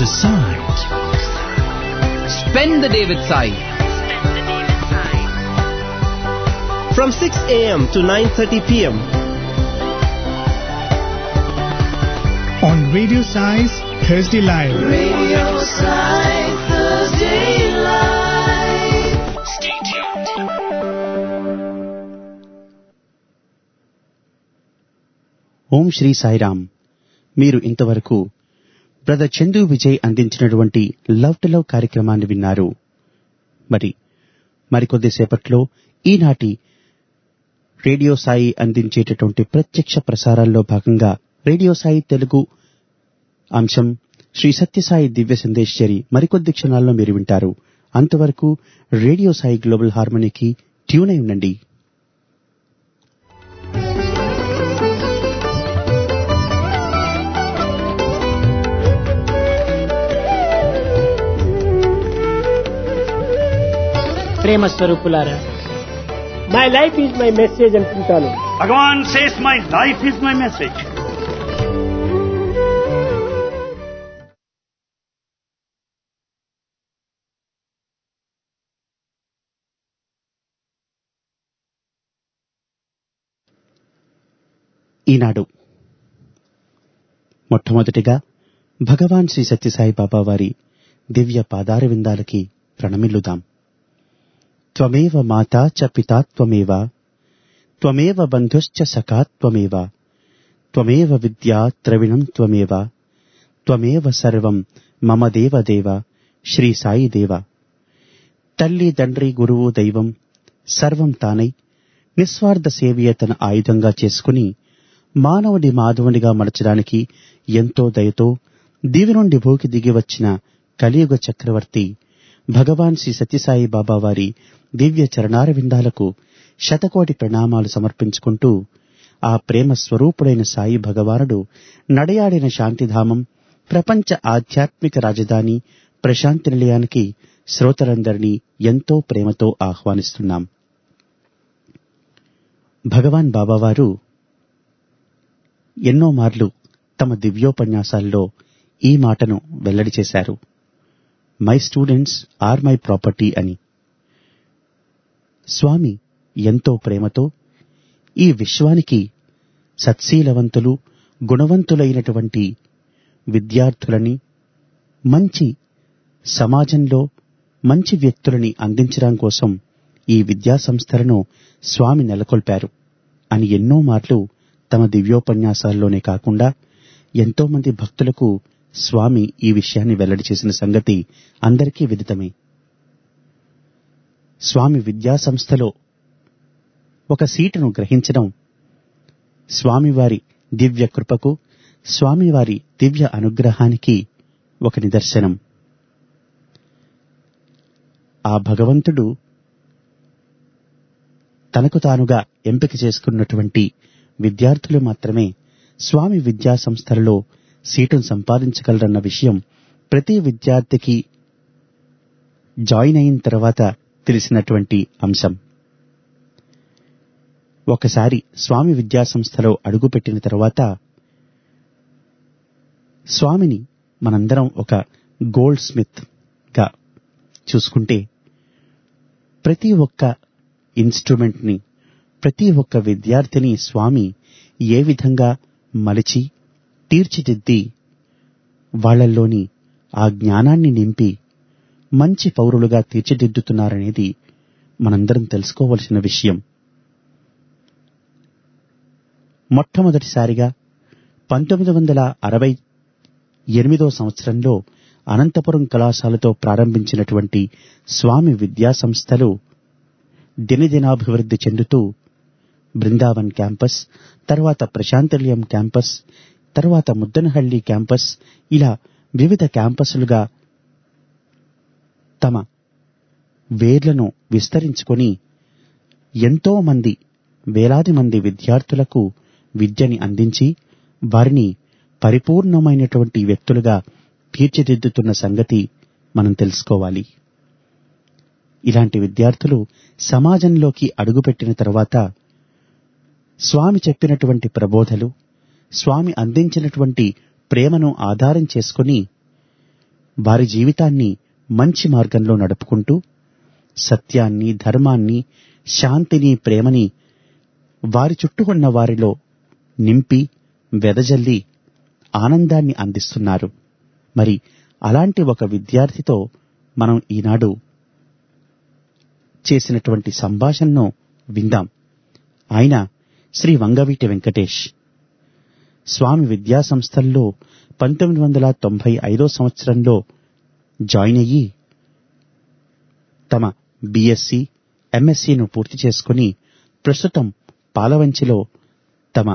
to Sai. Spend the day with Sai. From 6 a.m. to 9.30 p.m. on Radio Size Thursday Live. Radio Side Thursday Live. Stay tuned. ఓం శ్రీ సాయిరామ్ మీరు ఇంతవరకు brother Chandu Vijay అందించినటువంటి love to love కార్యక్రమాన్ని విన్నారు మరి మరికొద్దిసేపట్లో ఈనాటి radio Sai అందించేటటువంటి ప్రత్యక్ష ప్రసారాల్లో భాగంగా రేడియో సాయి తెలుగు అంశం శ్రీ సత్యసాయి దివ్య సందేశ్వరి మరికొద్ది క్షణాల్లో మీరు వింటారు అంతవరకు రేడియో సాయి గ్లోబల్ హార్మనీకి ట్యూన్ అయి ఉండండి ప్రేమ స్వరూపులారా my life is my message అంటుంటాను Bhagavan says, My life is my message. ఈనాడు మొట్టమొదటిగా భగవాన్ శ్రీ సత్యసాయి బాబా వారి దివ్య పాదార విందాలకి ప్రణమిల్లుదాం త్వమేవ మాతా చ పితా త్వమేవ త్వమేవ బంధుశ్చ సఖా త్వమేవ త్వమేవ విద్యా ద్రవిణం త్వమేవ త్వమేవ సర్వం మమ దేవ దేవ శ్రీ సాయి దేవ తల్లి తండ్రి గురువు దైవం సర్వం తానై నిస్వార్థ సేవయే తన ఆయుధంగా చేసుకుని మానవుడి మాధవునిగా మలచడానికి ఎంతో దయతో దివి నుండి భూకి దిగి వచ్చిన కలియుగ చక్రవర్తి భగవాన్ శ్రీ సత్యసాయి బాబా వారి దివ్య చరణార విందాలకు శతకోటి ప్రణామాలు సమర్పించుకుంటూ ఆ ప్రేమ స్వరూపుడైన సాయి భగవానుడు నడయాడిన శాంతిధామం ప్రపంచ ఆధ్యాత్మిక రాజధాని ప్రశాంతి నిలయానికి శ్రోతలందరినీ ఎంతో ప్రేమతో ఆహ్వానిస్తున్నాం భగవాన్ బాబావారు ఎన్నో మార్లు తమ దివ్యోపన్యాసాల్లో ఈ మాటను వెల్లడి చేశారు my students are my property అని స్వామి ఎంతో ప్రేమతో ఈ విశ్వానికి సత్శీలవంతులు గుణవంతులైనటువంటి విద్యార్థులని మంచి సమాజంలో మంచి వ్యక్తులని అందించడం కోసం ఈ విద్యా సంస్థలను స్వామి నెలకొల్పారు అని ఎన్నో మార్లు తమ దివ్యోపన్యాసాల్లోనే కాకుండా ఎంతో మంది భక్తులకు స్వామి ఈ విషయాన్ని వెల్లడి చేసిన సంగతి అందరికీ విదితమే స్వామి విద్యా సంస్థలో ఒక సీటును గ్రహించడం స్వామివారి దివ్య కృపకు స్వామివారి దివ్య అనుగ్రహానికి ఒక నిదర్శనం ఆ భగవంతుడు తనకు తానుగా ఎంపిక చేసుకున్నటువంటి విద్యార్థులు మాత్రమే స్వామి విద్యా సంస్థలలో సీటును సంపాదించగలరన్న విషయం ప్రతి విద్యార్థికి జాయిన్ అయిన తర్వాత తెలిసినటువంటి అంశం ఒకసారి స్వామి విద్యా సంస్థలో అడుగుపెట్టిన తర్వాత స్వామిని మనందరం ఒక గోల్డ్ స్మిత్ గా చూసుకుంటే ప్రతి ఒక్క ఇన్స్ట్రుమెంట్ ని ప్రతి ఒక్క విద్యార్థిని స్వామి ఏ విధంగా మలిచి తీర్చిదిద్ది వాళ్ళల్లోని ఆ జ్ఞానాన్ని నింపి మంచి పౌరులుగా తీర్చిదిద్దుతున్నారనేది మనందరం తెలుసుకోవలసిన విషయం మొట్టమొదటిసారిగా పంతొమ్మిది వందల అరవై ఎనిమిదో సంవత్సరంలో అనంతపురం కళాశాలతో ప్రారంభించినటువంటి స్వామి విద్యా సంస్థలు దినదినాభివృద్ధి చెందుతూ బృందావన్ క్యాంపస్ తర్వాత ప్రశాంతనిలయం క్యాంపస్ తర్వాత ముద్దనహళ్లి క్యాంపస్ ఇలా వివిధ క్యాంపసులుగా తమ వేర్లను విస్తరించుకొని ఎంతో మంది వేలాది మంది విద్యార్థులకు విద్యని అందించి వారిని పరిపూర్ణమైనటువంటి వ్యక్తులుగా తీర్చిదిద్దుతున్న సంగతి మనం తెలుసుకోవాలి ఇలాంటి విద్యార్థులు సమాజంలోకి అడుగుపెట్టిన తర్వాత స్వామి చెప్పినటువంటి ప్రబోధలు స్వామి అందించినటువంటి ప్రేమను ఆధారం చేసుకుని వారి జీవితాన్ని మంచి మార్గంలో నడుపుకుంటూ సత్యాన్ని ధర్మాన్ని శాంతిని ప్రేమని వారి చుట్టూ ఉన్న వారిలో నింపి వెదజల్లి ఆనందాన్ని అందిస్తున్నారు మరి అలాంటి ఒక విద్యార్థితో మనం ఈనాడు చేసినటువంటి సంభాషణను విందాం ఆయన శ్రీ వంగవీటి వెంకటేష్ స్వామి విద్యా సంస్థల్లో పంతొమ్మిది వందల తొంభై ఐదో సంవత్సరంలో జాయిన్ అయ్యి తమ బిఎస్సి ఎంఎస్సిను పూర్తి చేసుకుని ప్రస్తుతం పాలవంచిలో తమ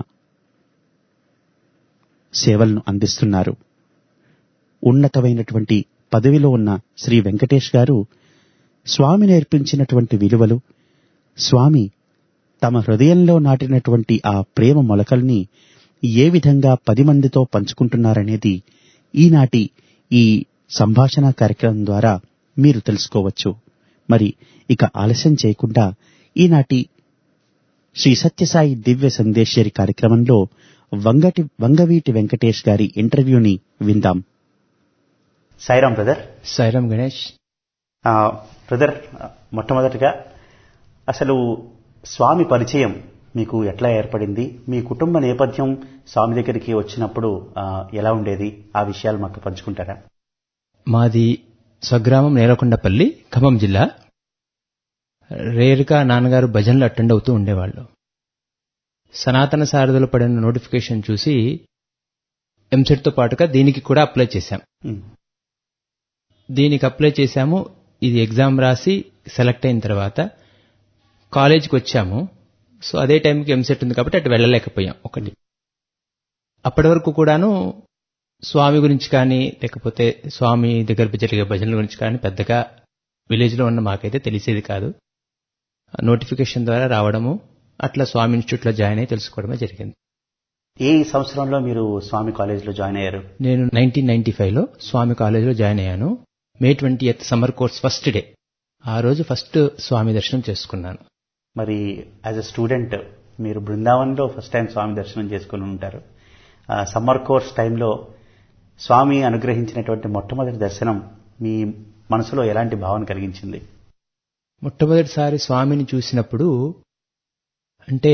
సేవలను అందిస్తున్నారు ఉన్నతమైనటువంటి పదవిలో ఉన్న శ్రీ వెంకటేష్ గారు స్వామి నేర్పించినటువంటి విలువలు స్వామి తమ హృదయంలో నాటినటువంటి ఆ ప్రేమ మొలకల్ని ఏ విధంగా పది మందితో పంచుకుంటున్నారనేది ఈనాటి ఈ సంభాషణ కార్యక్రమం ద్వారా మీరు తెలుసుకోవచ్చు మరి ఇక ఆలస్యం చేయకుండా ఈనాటి శ్రీ సత్యసాయి దివ్య సందేశ్వరి కార్యక్రమంలో వంగటి వంగవీటి వెంకటేష్ గారి ఇంటర్వ్యూని విందాం సాయిరాం బ్రదర్ సాయిరాం గణేష్ బ్రదర్ మొట్టమొదటిగా అసలు స్వామి పరిచయం మీకు ఎట్లా ఏర్పడింది మీ కుటుంబ నేపథ్యం స్వామి దగ్గరికి వచ్చినప్పుడు ఆ, ఎలా ఉండేది ఆ విషయాలు మాకు పంచుకుంటారా మాది స్వగ్రామం నేలకొండపల్లి ఖమ్మం జిల్లా రేరుగా నాన్నగారు భజనలు అటెండ్ అవుతూ ఉండేవాళ్ళు సనాతన సారథులు పడిన నోటిఫికేషన్ చూసి ఎంసెట్తో పాటుగా దీనికి కూడా అప్లై చేశాం ఉమ్, దీనికి అప్లై చేశాము ఇది ఎగ్జామ్ రాసి సెలెక్ట్ అయిన తర్వాత కాలేజీకి వచ్చాము సో అదే టైంకి ఎంసెట్ ఉంది కాబట్టి అటు వెళ్ళలేకపోయాం ఒకటి అప్పటి వరకు కూడాను స్వామి గురించి కానీ లేకపోతే స్వామి దగ్గర జరిగే భజనల గురించి కానీ పెద్దగా విలేజ్లో ఉన్న మాకైతే తెలిసేది కాదు నోటిఫికేషన్ ద్వారా రావడము అట్లా స్వామి ఇన్స్టిట్యూట్లో జాయిన్ అయి తెలుసుకోవడమే జరిగింది ఏ సంవత్సరంలో మీరు స్వామి కాలేజీలో జాయిన్ అయ్యారు నేను నైన్టీన్ నైన్టీ ఫైవ్లో స్వామి కాలేజీలో జాయిన్ అయ్యాను May twenty eighth summer course first day ఆ రోజు ఫస్ట్ స్వామి దర్శనం చేసుకున్నాను మరి యాజ్ అ స్టూడెంట్ మీరు బృందావన్లో ఫస్ట్ టైం స్వామి దర్శనం చేసుకుని ఉంటారు ఆ, సమ్మర్ కోర్స్ టైంలో స్వామి అనుగ్రహించినటువంటి మొట్టమొదటి దర్శనం మీ మనసులో ఎలాంటి భావన కలిగించింది మొట్టమొదటిసారి స్వామిని చూసినప్పుడు అంటే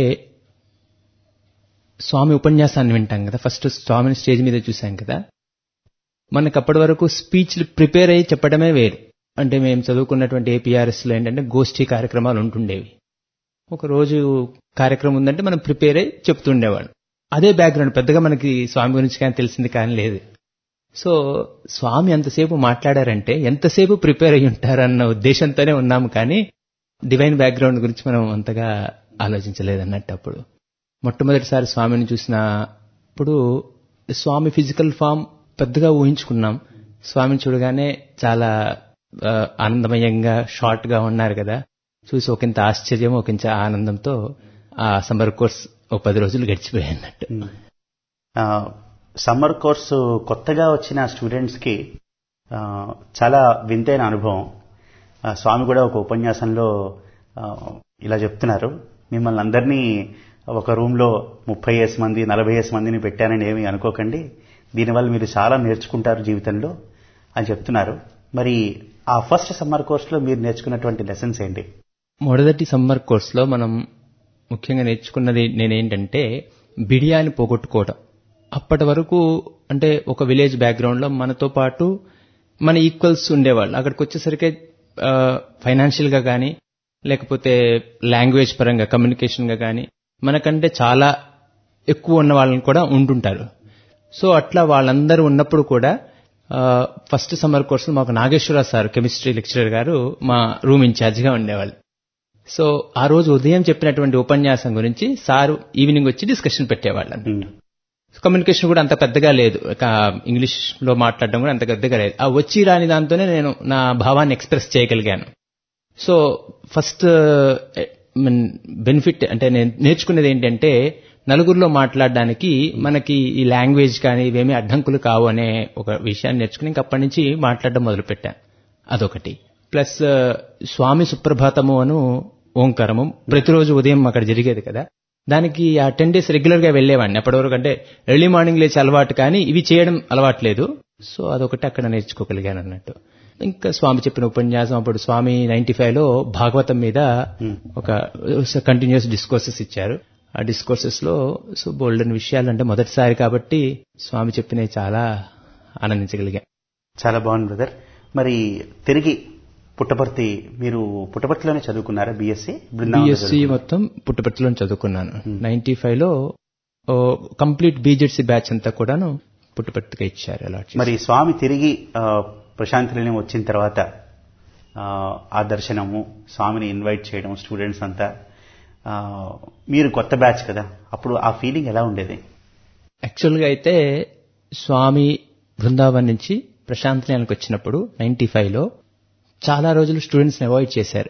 స్వామి ఉపన్యాసాన్ని వింటాం కదా ఫస్ట్ స్వామిని స్టేజ్ మీద చూసాం కదా మనకు అప్పటి వరకు స్పీచ్లు ప్రిపేర్ అయ్యి చెప్పడమే వేరు అంటే మేము చదువుకున్నటువంటి ఏపీఆర్ఎస్లో ఏంటంటే గోష్ఠీ కార్యక్రమాలు ఉంటుండేవి ఒక రోజు కార్యక్రమం ఉందంటే మనం ప్రిపేర్ అయ్యి చెప్తుండేవాడు అదే బ్యాక్గ్రౌండ్ పెద్దగా మనకి స్వామి గురించి కానీ తెలిసింది కానీ లేదు సో స్వామి అంతసేపు మాట్లాడారంటే ఎంతసేపు ప్రిపేర్ అయ్యి ఉంటారన్న ఉద్దేశంతోనే ఉన్నాము కానీ డివైన్ బ్యాక్గ్రౌండ్ గురించి మనం అంతగా ఆలోచించలేదన్నట్టు అప్పుడు మొట్టమొదటిసారి స్వామిని చూసినప్పుడు స్వామి ఫిజికల్ ఫామ్ పెద్దగా ఊహించుకున్నాం స్వామిని చూడగానే చాలా ఆ, ఆనందమయంగా షార్ట్ గా ఉన్నారు కదా చూసి ఒకంత ఆశ్చర్యం ఒకంత ఆనందంతో ఆ సమ్మర్ కోర్స్ ఒక పది రోజులు గడిచిపోయాయి అన్నట్టు ఆ, సమ్మర్ కోర్సు కొత్తగా వచ్చిన స్టూడెంట్స్కి ఆ, చాలా వింతైన అనుభవం ఆ, స్వామి కూడా ఒక ఉపన్యాసంలో ఆ, ఇలా చెప్తున్నారు మిమ్మల్ని అందరినీ ఒక రూమ్లో ముప్పై వేసి మంది నలభై వేసి మందిని పెట్టానని ఏమీ అనుకోకండి దీనివల్ల మీరు చాలా నేర్చుకుంటారు జీవితంలో అని చెప్తున్నారు మరి ఆ ఫస్ట్ సమ్మర్ కోర్సులో మీరు నేర్చుకున్నటువంటి లెసన్స్ ఏంటి మొదటి సమ్మర్ కోర్సులో మనం ముఖ్యంగా నేర్చుకున్నది నేనేంటంటే బిడియాని పోగొట్టుకోవడం అప్పటి వరకు అంటే ఒక విలేజ్ బ్యాక్గ్రౌండ్లో మనతో పాటు మన ఈక్వల్స్ ఉండేవాళ్ళు అక్కడికి వచ్చేసరికి ఫైనాన్షియల్గా కానీ లేకపోతే లాంగ్వేజ్ పరంగా కమ్యూనికేషన్గా కానీ మనకంటే చాలా ఎక్కువ ఉన్న వాళ్ళని కూడా ఉంటుంటారు సో అట్లా వాళ్ళందరూ ఉన్నప్పుడు కూడా ఫస్ట్ సమ్మర్ కోర్సులో మాకు నాగేశ్వరరావు సార్ కెమిస్ట్రీ లెక్చరర్ గారు మా రూమ్ ఇన్ఛార్జిగా ఉండేవాళ్ళు సో ఆ రోజు ఉదయం చెప్పినటువంటి ఉపన్యాసం గురించి సారు ఈవినింగ్ వచ్చి డిస్కషన్ పెట్టేవాళ్ళం ఉమ్, కమ్యూనికేషన్ కూడా అంత పెద్దగా లేదు ఇక ఇంగ్లీష్ లో మాట్లాడడం కూడా అంత పెద్దగా లేదు ఆ వచ్చి రాని దాంతోనే నేను నా భావాన్ని ఎక్స్ప్రెస్ చేయగలిగాను సో ఫస్ట్ బెనిఫిట్ అంటే నేను నేర్చుకునేది ఏంటంటే నలుగురిలో మాట్లాడడానికి మనకి ఈ లాంగ్వేజ్ కానీ ఇవేమీ అడ్డంకులు కావు అనే ఒక విషయాన్ని నేర్చుకుని ఇంక అప్పటి నుంచి మాట్లాడడం మొదలుపెట్టాను అదొకటి ప్లస్ స్వామి సుప్రభాతము అను ఓంకారము ప్రతిరోజు ఉదయం అక్కడ జరిగేది కదా దానికి ఆ టెన్ డేస్ రెగ్యులర్ గా వెళ్లేవాడిని అప్పటి వరకు అంటే ఎర్లీ మార్నింగ్ లేచి అలవాటు కానీ ఇవి చేయడం అలవాట్లేదు సో అదొకటి అక్కడ నేర్చుకోగలిగాను అన్నట్టు ఇంకా స్వామి చెప్పిన ఉపన్యాసం అప్పుడు స్వామి నైన్టీ ఫైవ్ లో భాగవతం మీద ఒక కంటిన్యూస్ డిస్కోర్సెస్ ఇచ్చారు ఆ డిస్కోర్సెస్ లో సో బోల్డెన్ విషయాలు అంటే మొదటిసారి కాబట్టి స్వామి చెప్పినవి చాలా ఆనందించగలిగా చాలా బాగుంది బ్రదర్ మరి తిరిగి పుట్టపర్తి మీరు పుట్టపర్తిలోనే చదువుకున్నారా బీఎస్సీ బిఎస్సి మొత్తం పుట్టపర్తిలో చదువుకున్నాను నైన్టీ ఫైవ్ లో కంప్లీట్ బీజెడ్సీ బ్యాచ్ అంతా కూడాను పుట్టపర్తిగా ఇచ్చారు అలాట్ మరి స్వామి తిరిగి ఆ, ప్రశాంతి నిలయం వచ్చిన తర్వాత ఆ, ఆ దర్శనము స్వామిని ఇన్వైట్ చేయడం స్టూడెంట్స్ అంతా ఆ, మీరు కొత్త బ్యాచ్ కదా అప్పుడు ఆ ఫీలింగ్ ఎలా ఉండేది యాక్చువల్గా అయితే స్వామి బృందావన్ నుంచి ప్రశాంత్ నిలయానికి వచ్చినప్పుడు నైన్టీ లో చాలా రోజులు స్టూడెంట్స్ అవాయిడ్ చేశారు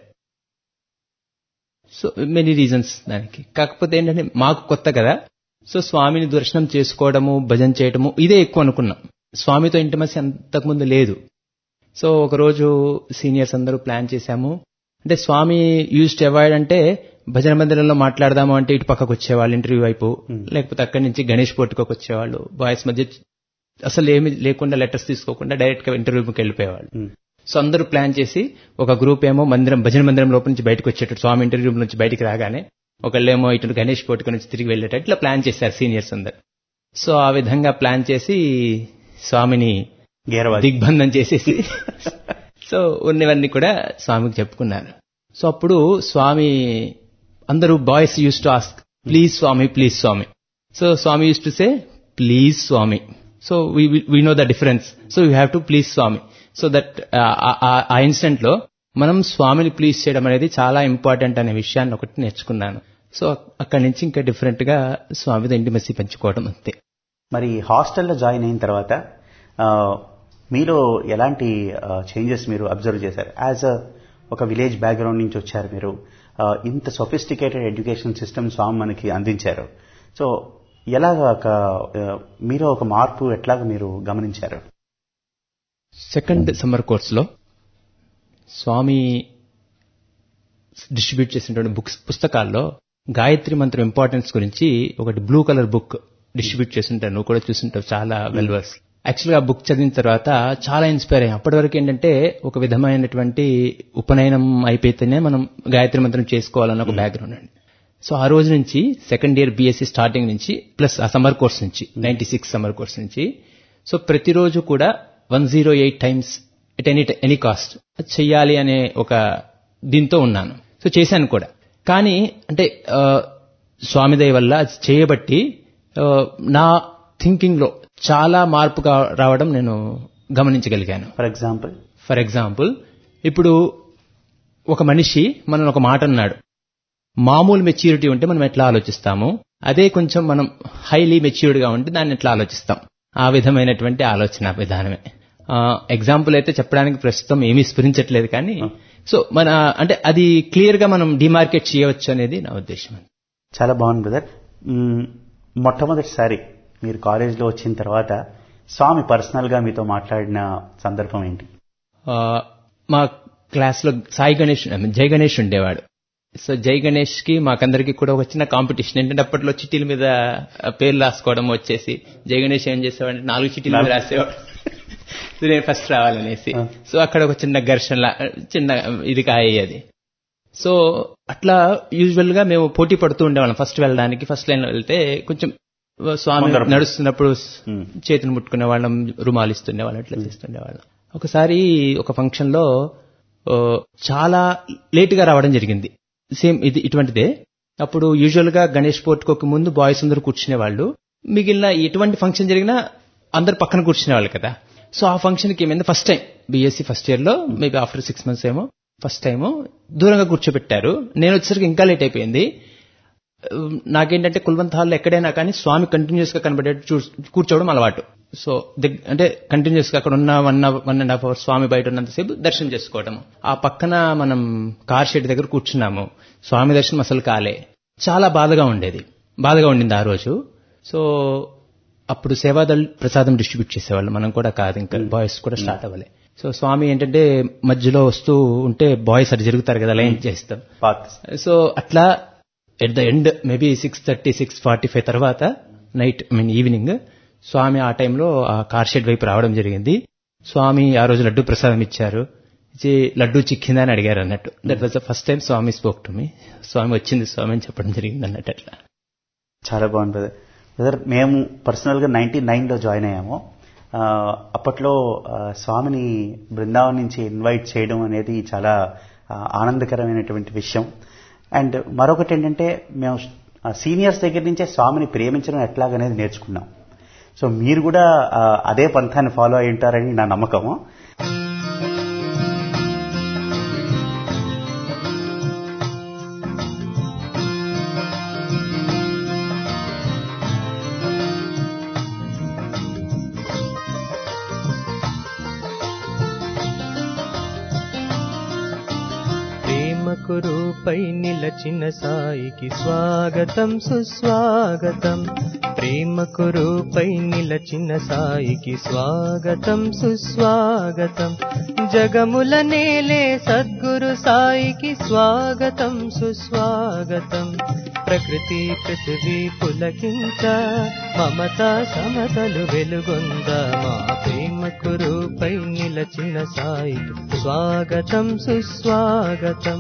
సో మెనీ రీజన్స్ దానికి కాకపోతే ఏంటంటే మాకు కొత్త కదా సో స్వామిని దర్శనం చేసుకోవడము భజన చేయడము ఇదే ఎక్కువ అనుకున్నాం స్వామితో ఇంటిమసి అంతకుముందు లేదు సో ఒకరోజు సీనియర్స్ అందరూ ప్లాన్ చేశాము అంటే స్వామి యూజ్ టు అవాయిడ్ అంటే భజన మందిరంలో మాట్లాడదాము అంటే ఇటు పక్కకు వచ్చేవాళ్ళు ఇంటర్వ్యూ వైపు లేకపోతే అక్కడి నుంచి గణేష్ పోర్టుకోకి వచ్చేవాళ్ళు బాయ్స్ మధ్య అసలు ఏమి లేకుండా లెటర్స్ తీసుకోకుండా డైరెక్ట్ గా ఇంటర్వ్యూకి వెళ్ళిపోయేవాళ్ళు సో అందరూ ప్లాన్ చేసి ఒక గ్రూప్ ఏమో మందిరం భజన మందిరం లోపల నుంచి బయటకు వచ్చేటట్టు స్వామి ఇంటర్వ్యూ నుంచి బయటికి రాగానే ఒకళ్ళేమో ఇటు గణేష్ పోటుకు నుంచి తిరిగి వెళ్ళేటట్టు ఇట్లా ప్లాన్ చేశారు సీనియర్స్ అందరు సో ఆ విధంగా ప్లాన్ చేసి స్వామిని గేరవాది దిగ్బంధం చేసేసి సో ఉన్నవన్నీ కూడా స్వామికి చెప్పుకున్నారు సో అప్పుడు స్వామి అందరూ boys use to ask please Swami please Swami so Swami use to say please Swami so we know the difference so you have to please Swami so that ఆ ఇన్సిడెంట్ లో మనం స్వామిని ప్లీజ్ చేయడం అనేది చాలా ఇంపార్టెంట్ అనే విషయాన్ని ఒకటి నేర్చుకున్నాను సో అక్కడి నుంచి ఇంకా డిఫరెంట్ గా స్వామితో ఇంటిమసీ పెంచుకోవడం అంతే మరి హాస్టల్లో జాయిన్ అయిన తర్వాత ఆ, మీలో ఎలాంటి చేంజెస్ మీరు అబ్జర్వ్ చేశారు యాజ్ అ ఒక విలేజ్ బ్యాక్గ్రౌండ్ నుంచి వచ్చారు మీరు ఆ, ఇంత సొఫిస్టికేటెడ్ ఎడ్యుకేషన్ సిస్టమ్ స్వామి మనకి అందించారు సో ఎలాగ ఒక ఆ, మీలో ఒక మార్పు ఎట్లాగ మీరు గమనించారు సెకండ్ సమ్మర్ కోర్సులో స్వామి డిస్ట్రిబ్యూట్ చేసినటువంటి బుక్స్ పుస్తకాల్లో గాయత్రి మంత్రం ఇంపార్టెన్స్ గురించి ఒకటి బ్లూ కలర్ బుక్ డిస్ట్రిబ్యూట్ చేస్తుంటారు నువ్వు కూడా చూస్తుంటావు చాలా వెల్ వర్స్ యాక్చువల్గా ఆ బుక్ చదివిన తర్వాత చాలా ఇన్స్పైర్ అయ్యాం అప్పటి వరకు ఏంటంటే ఒక విధమైనటువంటి ఉపనయనం అయిపోతేనే మనం గాయత్రి మంత్రం చేసుకోవాలన్న ఒక బ్యాక్గ్రౌండ్ అండి సో ఆ రోజు నుంచి సెకండ్ ఇయర్ బీఎస్సీ స్టార్టింగ్ నుంచి ప్లస్ ఆ సమ్మర్ కోర్స్ నుంచి నైన్టీ సిక్స్ సమ్మర్ కోర్స్ నుంచి సో ప్రతిరోజు కూడా one zero eight times at any any cost చెయ్యాలి అనే ఒక దీంతో ఉన్నాను సో చేశాను కూడా కానీ అంటే ఆ, స్వామి దయ వల్ల అది చేయబట్టి ఆ, నా థింకింగ్ లో చాలా మార్పు కా- రావడం నేను గమనించగలిగాను ఫర్ ఎగ్జాంపుల్ ఫర్ ఎగ్జాంపుల్ ఇప్పుడు ఒక మనిషి మనం ఒక మాట అన్నాడు మామూలు మెచ్యూరిటీ ఉంటే మనం ఎట్లా ఆలోచిస్తాము అదే కొంచెం మనం హైలీ మెచ్యూర్డ్ గా ఉంటే దాన్ని ఎట్లా ఆలోచిస్తాం ఆ విధమైనటువంటి ఆలోచన విధానమే ఎగ్జాంపుల్ అయితే చెప్పడానికి ప్రస్తుతం ఏమీ స్ఫురించట్లేదు కానీ సో మన అంటే అది క్లియర్ గా మనం డిమార్కెట్ చేయవచ్చు అనేది నా ఉద్దేశం చాలా బాగుంది బ్రదర్ మ్మ్, మొట్టమొదటిసారి మీరు కాలేజ్లో వచ్చిన తర్వాత స్వామి పర్సనల్ గా మీతో మాట్లాడిన సందర్భం ఏంటి ఆ, మా క్లాస్ లో సాయి గణేష్ I mean, జై గణేష్ ఉండేవాడు సో జై గణేష్ కి మాకందరికి కూడా ఒక చిన్న కాంపిటీషన్ ఏంటంటే అప్పట్లో చిట్టీల మీద ఆ, పేర్లు రాసుకోవడం వచ్చేసి జై గణేష్ ఏం చేసేవాడు నాలుగు చిట్టీల మీద రాసేవాడు సో నేను ఫస్ట్ రావాలనేసి సో అక్కడ ఒక చిన్న ఘర్షణ లా- చిన్న ఇది కాయేది సో అట్లా యూజువల్ గా మేము పోటీ పడుతూ ఉండేవాళ్ళం ఫస్ట్ వెళ్ళడానికి ఫస్ట్ లైన్ లో వెళ్తే కొంచెం స్వామి ముందర. నడుస్తున్నప్పుడు Hmm. చేతిని ముట్టుకునే వాళ్ళం రుమాలు ఇస్తుండే వాళ్ళం ఇట్లా చేస్తుండే వాళ్ళం ఒకసారి ఒక ఫంక్షన్ లో ఓ, చాలా లేట్ గా రావడం జరిగింది సేమ్ ఇది ఇటువంటిదే అప్పుడు యూజువల్ గా గణేష్ పోర్టుకోక ముందు బాయ్స్ అందరూ కూర్చునే వాళ్ళు మిగిలిన ఎటువంటి ఫంక్షన్ జరిగినా అందరు పక్కన కూర్చునే వాళ్ళు కదా సో ఆ ఫంక్షన్ కి ఏమైంది first time BSc first year లో మేబీ ఆఫ్టర్ సిక్స్ మంత్స్ ఏమో ఫస్ట్ టైం దూరంగా కూర్చోబెట్టారు నేను వచ్చేసరికి ఇంకా లేట్ అయిపోయింది ఉమ్, నాకేంటంటే కుల్వంత్ హాల్లో ఎక్కడైనా కానీ స్వామి కంటిన్యూస్ గా కనబడేట్టు చూ- కూర్చోవడం అలవాటు సో దగ్- అంటే కంటిన్యూస్ గా అక్కడ ఉన్న one one and half hour Swami బయట ఉన్నంతసేపు దర్శనం చేసుకోవడం ఆ పక్కన మనం కార్ షెడ్ దగ్గర కూర్చున్నాము స్వామి దర్శనం అసలు కాలే చాలా బాధగా ఉండేది బాధగా ఉండింది ఆ రోజు సో అప్పుడు సేవాదళ్ ప్రసాదం డిస్ట్రిబ్యూట్ చేసేవాళ్ళు మనం కూడా కాదు ఇంకా బాయ్స్ కూడా స్టార్ట్ అవ్వలే సో స్వామి ఏంటంటే మధ్యలో వస్తూ ఉంటే బాయ్స్ అటు జరుగుతారు కదా లైన్ చేస్తాం పాత్ సో అట్లా at the end maybe six thirty six forty five తర్వాత night I mean evening Swami ఆ టైంలో ఆ కార్ షెడ్ వైపు రావడం జరిగింది స్వామి ఆ రోజు లడ్డు ప్రసాదం ఇచ్చారు ఇచ్చి లడ్డు చిక్కిందా అని అడిగారు అన్నట్టు that was the first time Swami spoke to me Swami వచ్చింది స్వామి అని చెప్పడం జరిగింది అన్నట్టు అట్లా చాలా బాగుంది బ్రదర్ బ్రదర్ మేము పర్సనల్గా నైన్టీ నైన్లో జాయిన్ అయ్యాము ఆ, అప్పట్లో ఆ, స్వామిని బృందావనం నుంచి ఇన్వైట్ చేయడం అనేది చాలా ఆ, ఆనందకరమైనటువంటి విషయం అండ్ మరొకటి ఏంటంటే మేము సీనియర్స్ దగ్గర నుంచే స్వామిని ప్రేమించడం ఎట్లాగనేది నేర్చుకున్నాం సో మీరు కూడా ఆ, అదే పంథాన్ని ఫాలో అయి ఉంటారని నా నమ్మకము ప్రేమకు రూపై నిలచిన సాయికి స్వాగతం సుస్వాగతం ప్రేమకు రూపై నిలచిన సాయికి స్వాగతం సుస్వాగతం జగముల నేలే సద్గురు సాయికి స్వాగతం సుస్వాగతం ప్రకృతి పృథివీ పులకించ మమతా సమతలు వెలుగొంద మా ప్రేమకు రూపై నిలచిన సాయికి స్వాగతం సుస్వాగతం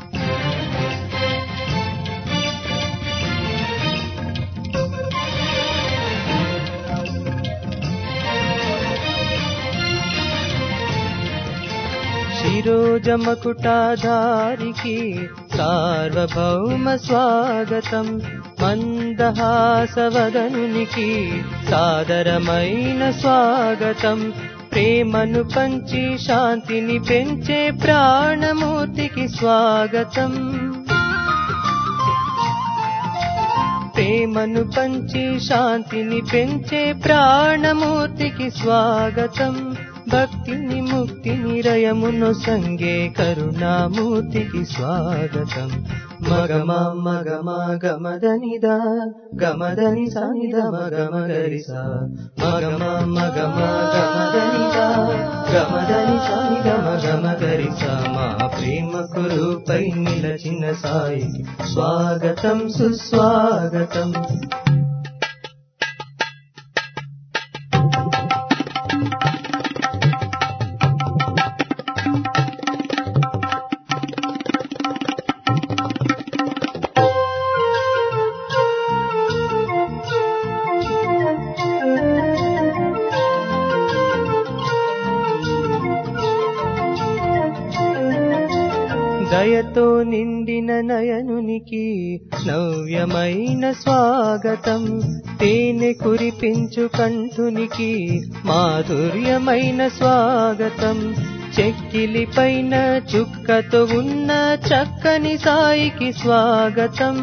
శిరోజమకుటాధారికి సార్వభౌమ స్వాగతం మందహాసవదనునికి సాదరమైన స్వాగతం ప్రేమను పంచి శాంతిని పెంచే ప్రాణమూర్తికి స్వాగతం ప్రేమను పంచి శాంతిని పెంచే ప్రాణమూర్తికి స్వాగతం భక్తిని ముక్తిని రయమును సంగే కరుణామూర్తికి స్వాగతం మగమ మగమ గమదనిదా గమదని సనిద మగమ గరిస మగమ మగమ గమదనిదా గమదని సనిద మగమ గరిస మా ప్రేమకు రూపై నిలచిన సాయికి స్వాగతం సుస్వాగతం దయతో నిండిన నయనునికి నవ్యమైన స్వాగతం తేనె కురిపించు కంఠునికి మాధుర్యమైన స్వాగతం చెక్కిలి పైన చుక్కతో ఉన్న చక్కని సాయికి స్వాగతం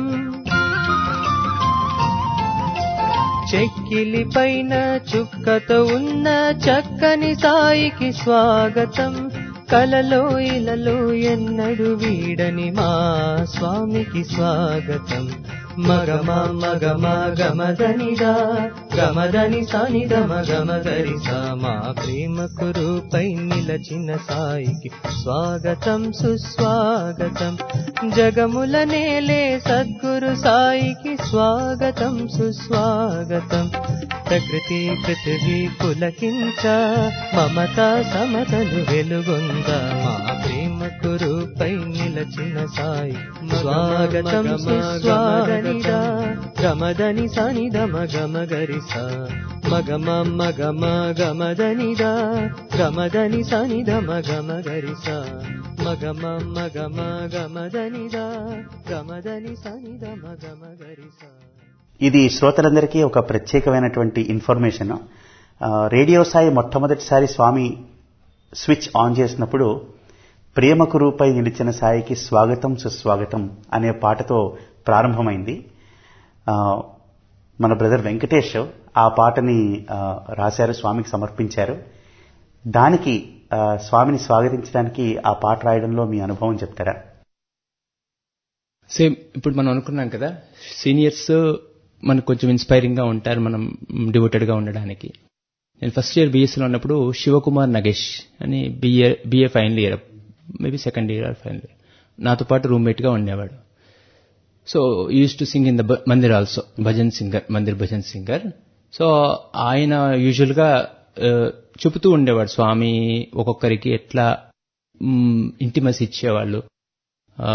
చెక్కిలి పైన చుక్కతో ఉన్న చక్కని సాయికి స్వాగతం కలలో ఇలలో ఎన్నడు వీడని మా స్వామికి స్వాగతం మగమ మగమ గమదనిదా గమదని సనిద మగమ గరిస మా ప్రేమకు రూపై నిలచిన సాయికి స్వాగతం సుస్వాగతం జగముల నేలే సద్గురు సాయికి స్వాగతం సుస్వాగతం ప్రకృతి పృథివీ పులకించ మమతా సమతలు వెలుగొంద మా ప్రేమకు రూపై నిలచిన సాయి స్వాగతం సుస్వాగనిదా గమదని సనిద మగమ గరిస మగమ మగమ గమదనిదా గమదని సనిద మగమ గరిస మగమ మగమ గమదనిదా గమదని సనిద మగమ గరిస ఇది శ్రోతలందరికీ ఒక ప్రత్యేకమైనటువంటి ఇన్ఫర్మేషన్ ఆ, రేడియో సాయి మొట్టమొదటిసారి స్వామి స్విచ్ ఆన్ చేసినప్పుడు ప్రేమకు రూపై నిలిచిన సాయికి స్వాగతం సుస్వాగతం అనే పాటతో ప్రారంభమైంది ఆ, మన బ్రదర్ వెంకటేష్ ఆ పాటని ఆ, రాశారు స్వామికి సమర్పించారు దానికి ఆ, స్వామిని స్వాగతించడానికి ఆ పాట రాయడంలో మీ అనుభవం చెప్తారా సేమ్ ఇప్పుడు మనం అనుకున్నాం కదా సీనియర్స్ మనకు కొంచెం ఇన్స్పైరింగ్ గా ఉంటారు మనం డివోటెడ్ గా ఉండడానికి నేను ఫస్ట్ ఇయర్ బీఎస్సీలో ఉన్నప్పుడు శివకుమార్ నగేష్ అని BA BA final year maybe second year or final year నాతో పాటు రూమ్మేట్ గా ఉండేవాడు so used to sing in the mandir also bhajan singer mandir bhajan singer so ఆయన యూజువల్గా చెబుతూ ఉండేవాడు స్వామి ఒక్కొక్కరికి ఎట్లా ఇంటిమస్ ఇచ్చేవాళ్ళు ఆ,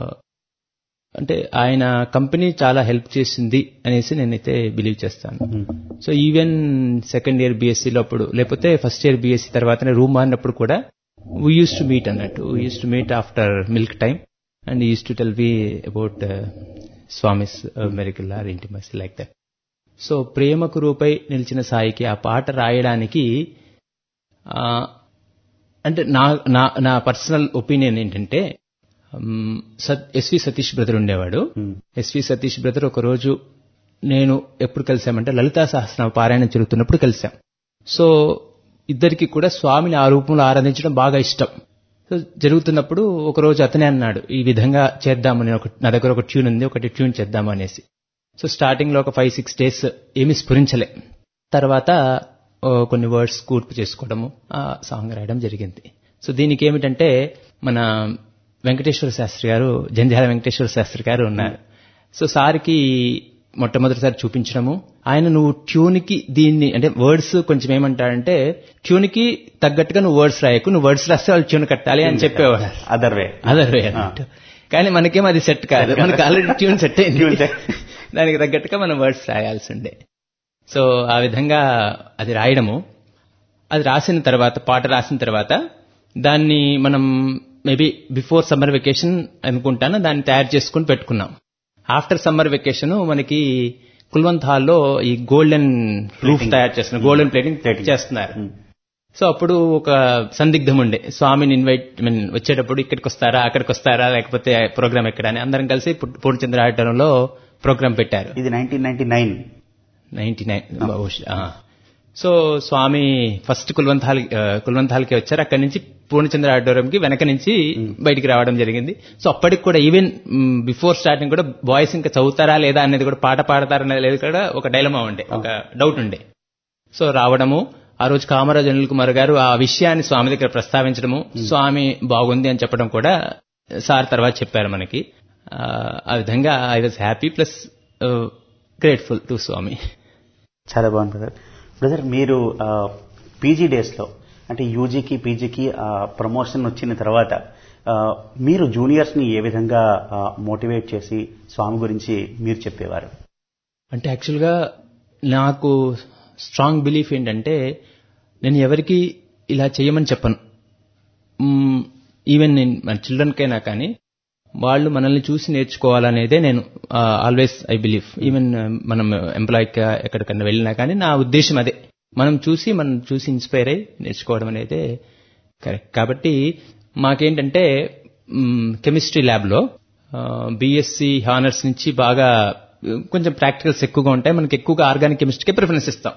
అంటే ఆయన కంపెనీ చాలా హెల్ప్ చేసింది అనేసి నేనైతే బిలీవ్ చేస్తాను సో ఈవెన్ సెకండ్ ఇయర్ బీఎస్సీలో అప్పుడు లేకపోతే ఫస్ట్ ఇయర్ బీఎస్సీ తర్వాత రూమ్ మారినప్పుడు కూడా వీ యూస్ టు మీట్ అన్నట్టు we used to meet after milk time and used to tell be about Swami's miracle or intimacy like that so ప్రేమకు రూపై నిలిచిన సాయికి ఆ పాట రాయడానికి ఆ, అంటే నా నా నా పర్సనల్ ఒపీనియన్ ఏంటంటే మ్, సత్ ఎస్వి సతీష్ బ్రదర్ ఉండేవాడు ఎస్వి సతీష్ బ్రదర్ ఒక రోజు నేను ఎప్పుడు కలిసామంటే లలితా సహస్రనామ పారాయణం జరుగుతున్నప్పుడు కలిసాం సో ఇద్దరికి కూడా స్వామిని ఆ రూపంలో ఆరాధించడం బాగా ఇష్టం సో జరుగుతున్నప్పుడు ఒక రోజు అతనే అన్నాడు ఈ విధంగా చేద్దామని ఒక నా దగ్గర ఒక ట్యూన్ ఉంది ఒకటి ట్యూన్ చేద్దాము అనేసి సో స్టార్టింగ్ లో ఒక ఫైవ్ సిక్స్ డేస్ ఏమీ స్ఫురించలే తర్వాత ఓ, కొన్ని వర్డ్స్ కూర్పు చేసుకోవడము ఆ సాంగ్ రాయడం జరిగింది సో దీనికి ఏమిటంటే మన వెంకటేశ్వర శాస్త్రి గారు జంధ్యాల వెంకటేశ్వర శాస్త్రి గారు ఉన్నారు సో సార్కి మొట్టమొదటిసారి చూపించడము ఆయన నువ్వు ట్యూన్కి దీన్ని అంటే వర్డ్స్ కొంచెం ఏమంటాడంటే ట్యూన్కి తగ్గట్టుగా నువ్వు వర్డ్స్ రాయకు నువ్వు వర్డ్స్ రాస్తే వాళ్ళు ట్యూన్ కట్టాలి అని చెప్పేవాడు అదర్ వే అదర్ వే అన్నట్టు కానీ మనకేం అది సెట్ కాదు మనకి ఆల్రెడీ ట్యూన్ సెట్ అయింది దానికి తగ్గట్టుగా మనం వర్డ్స్ రాయాల్సి ఉండే సో ఆ విధంగా అది రాయడము అది రాసిన తర్వాత పాట రాసిన తర్వాత దాన్ని మనం మేబీ బిఫోర్ సమ్మర్ వెకేషన్ అనుకుంటాను దాన్ని తయారు చేసుకుని పెట్టుకున్నాం ఆఫ్టర్ సమ్మర్ వెకేషన్ మనకి కుల్వంత్ హాల్లో ఈ గోల్డెన్ రూఫ్ తయారు చేస్తున్నారు గోల్డెన్ ప్లేటింగ్ చేస్తున్నారు సో అప్పుడు ఒక సందిగ్ధం ఉండే స్వామిని ఇన్వైట్ మీన్ వచ్చేటప్పుడు ఇక్కడికి వస్తారా అక్కడికి వస్తారా లేకపోతే ప్రోగ్రామ్ ఎక్కడ అని అందరం కలిసి పు- పూర్ణచంద్ర ఆడిటోరియంలో ప్రోగ్రామ్ పెట్టారు ఇది nineteen ninety nine ninety nine so Swami first Kulwant hall ఆ, కుల్వంత్ హాల్కి వచ్చారు అక్కడి నుంచి పూర్ణచంద్ర ఆడిటోరియంకి వెనక నుంచి బయటికి రావడం జరిగింది సో అప్పటికి కూడా ఈవెన్ బిఫోర్ స్టార్టింగ్ కూడా బాయ్స్ ఇంకా చదువుతారా లేదా అనేది కూడా పాట పాడతారా అనేది లేదు కూడా ఒక డైలమా ఉండే ఒక డౌట్ ఉండే సో రావడము ఆ రోజు కామరాజు అనిల్ కుమార్ గారు ఆ విషయాన్ని స్వామి దగ్గర ప్రస్తావించడము స్వామి బాగుంది అని చెప్పడం కూడా సార్ తర్వాత చెప్పారు మనకి ఆ, ఆ విధంగా I was happy plus grateful to Swami చాలా బాగుంది బ్రదర్ బ్రదర్ మీరు పీజీ డేస్లో అంటే యూజీకి పీజీకి ప్రమోషన్ వచ్చిన తర్వాత ఆ, మీరు జూనియర్స్ని ఏ విధంగా మోటివేట్ చేసి స్వామి గురించి మీరు చెప్పేవారు అంటే యాక్చువల్గా నాకు స్ట్రాంగ్ బిలీఫ్ ఏంటంటే నేను ఎవరికి ఇలా చేయమని చెప్పను ఈవెన్ నేను మన చిల్డ్రన్కైనా కానీ వాళ్ళు మనల్ని చూసి నేర్చుకోవాలనేదే నేను ఆల్వేస్ ఐ బిలీవ్ ఈవెన్ మనం ఎంప్లాయ్కి ఎక్కడికన్నా వెళ్ళినా కానీ నా ఉద్దేశం అదే మనం చూసి మనం చూసి ఇన్స్పైర్ అయ్యి నేర్చుకోవడం అనేది కరెక్ట్ కాబట్టి మాకేంటంటే కెమిస్ట్రీ ల్యాబ్లో బీఎస్సీ హానర్స్ నుంచి బాగా ఉమ్, కొంచెం ప్రాక్టికల్స్ ఎక్కువగా ఉంటాయి మనకి ఎక్కువగా ఆర్గానిక్ కెమిస్ట్రీకే ప్రిఫరెన్స్ ఇస్తాం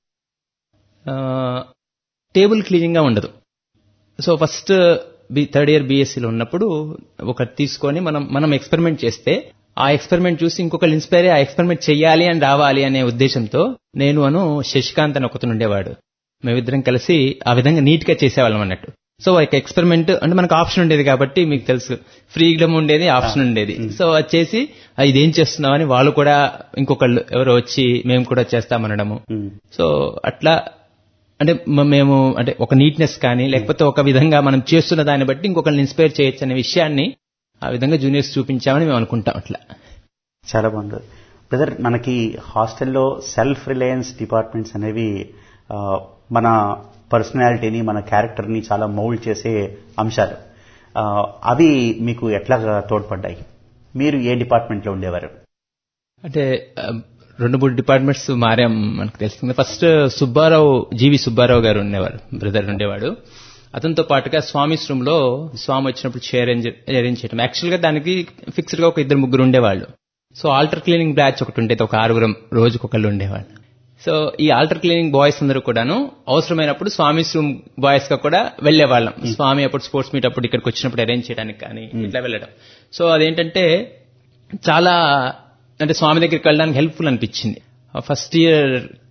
టేబుల్ క్లీనింగ్ గా ఉండదు so first B third year బీఎస్సీలో ఉన్నప్పుడు ఒకటి తీసుకొని మనం మనం ఎక్స్పెరిమెంట్ చేస్తే ఆ ఎక్స్పెరిమెంట్ చూసి ఇంకొకరు ఇన్స్పైర్ అయ్యి ఆ ఎక్స్పెరిమెంట్ చెయ్యాలి అని రావాలి అనే ఉద్దేశంతో నేను అను శశికాంత్ అని ఒకతను ఉండేవాడు మేమిద్దరం కలిసి ఆ విధంగా నీట్ గా చేసేవాళ్ళం అన్నట్టు సో ఒక ఎక్స్పెరిమెంట్ అంటే మనకు ఆప్షన్ ఉండేది కాబట్టి మీకు తెలుసు ఫ్రీడమ్ ఉండేది ఆప్షన్ ఉండేది సో అది చేసి "ఆ, ఇదేం చేస్తున్నావు అని వాళ్ళు కూడా ఇంకొకళ్ళు ఎవరో వచ్చి మేము కూడా చేస్తామనడము సో అట్లా అంటే మ- మేము అంటే ఒక నీట్నెస్ కానీ లేకపోతే ఒక విధంగా మనం చేస్తున్న దాన్ని బట్టి ఇంకొకరిని ఇన్స్పైర్ చేయొచ్చు అనే విషయాన్ని ఆ విధంగా జూనియర్స్ చూపించామని మేము అనుకుంటాం అట్లా చాలా బాగుంది బ్రదర్ మనకి హాస్టల్లో సెల్ఫ్ రిలయన్స్ డిపార్ట్మెంట్స్ అనేవి ఆ, మన పర్సనాలిటీని మన క్యారెక్టర్ని చాలా మౌల్డ్ చేసే అంశాలు ఆ, అవి మీకు ఎట్లా తోడ్పడ్డాయి మీరు ఏ డిపార్ట్మెంట్లో ఉండేవారు అంటే ఆ, రెండు మూడు డిపార్ట్మెంట్స్ మారాం మనకు తెలుస్తుంది ఫస్ట్ సుబ్బారావు జీవి సుబ్బారావు గారు ఉండేవారు బ్రదర్ ఉండేవాడు అతనితో పాటుగా స్వామి రూమ్ లో స్వామి వచ్చినప్పుడు చైర్ అరేంజ్ చేయడం యాక్చువల్ గా దానికి ఫిక్స్డ్ గా ఒక ఇద్దరు ముగ్గురు ఉండేవాళ్ళు సో ఆల్టర్ క్లీనింగ్ బ్యాచ్ ఒకటి ఉండేది ఒక ఆరుగురం రోజుకొకళ్ళు ఉండేవాళ్ళు సో ఈ ఆల్టర్ క్లీనింగ్ బాయ్స్ అందరూ కూడాను అవసరమైనప్పుడు స్వామి రూమ్ బాయ్స్ గా కూడా వెళ్లేవాళ్ళం స్వామి అప్పుడు స్పోర్ట్స్ మీట్ అప్పుడు ఇక్కడికి వచ్చినప్పుడు అరేంజ్ చేయడానికి కానీ ఇట్లా వెళ్ళడం సో అదేంటంటే చాలా అంటే స్వామి దగ్గరికి వెళ్ళడానికి హెల్ప్ఫుల్ అనిపించింది ఫస్ట్ ఇయర్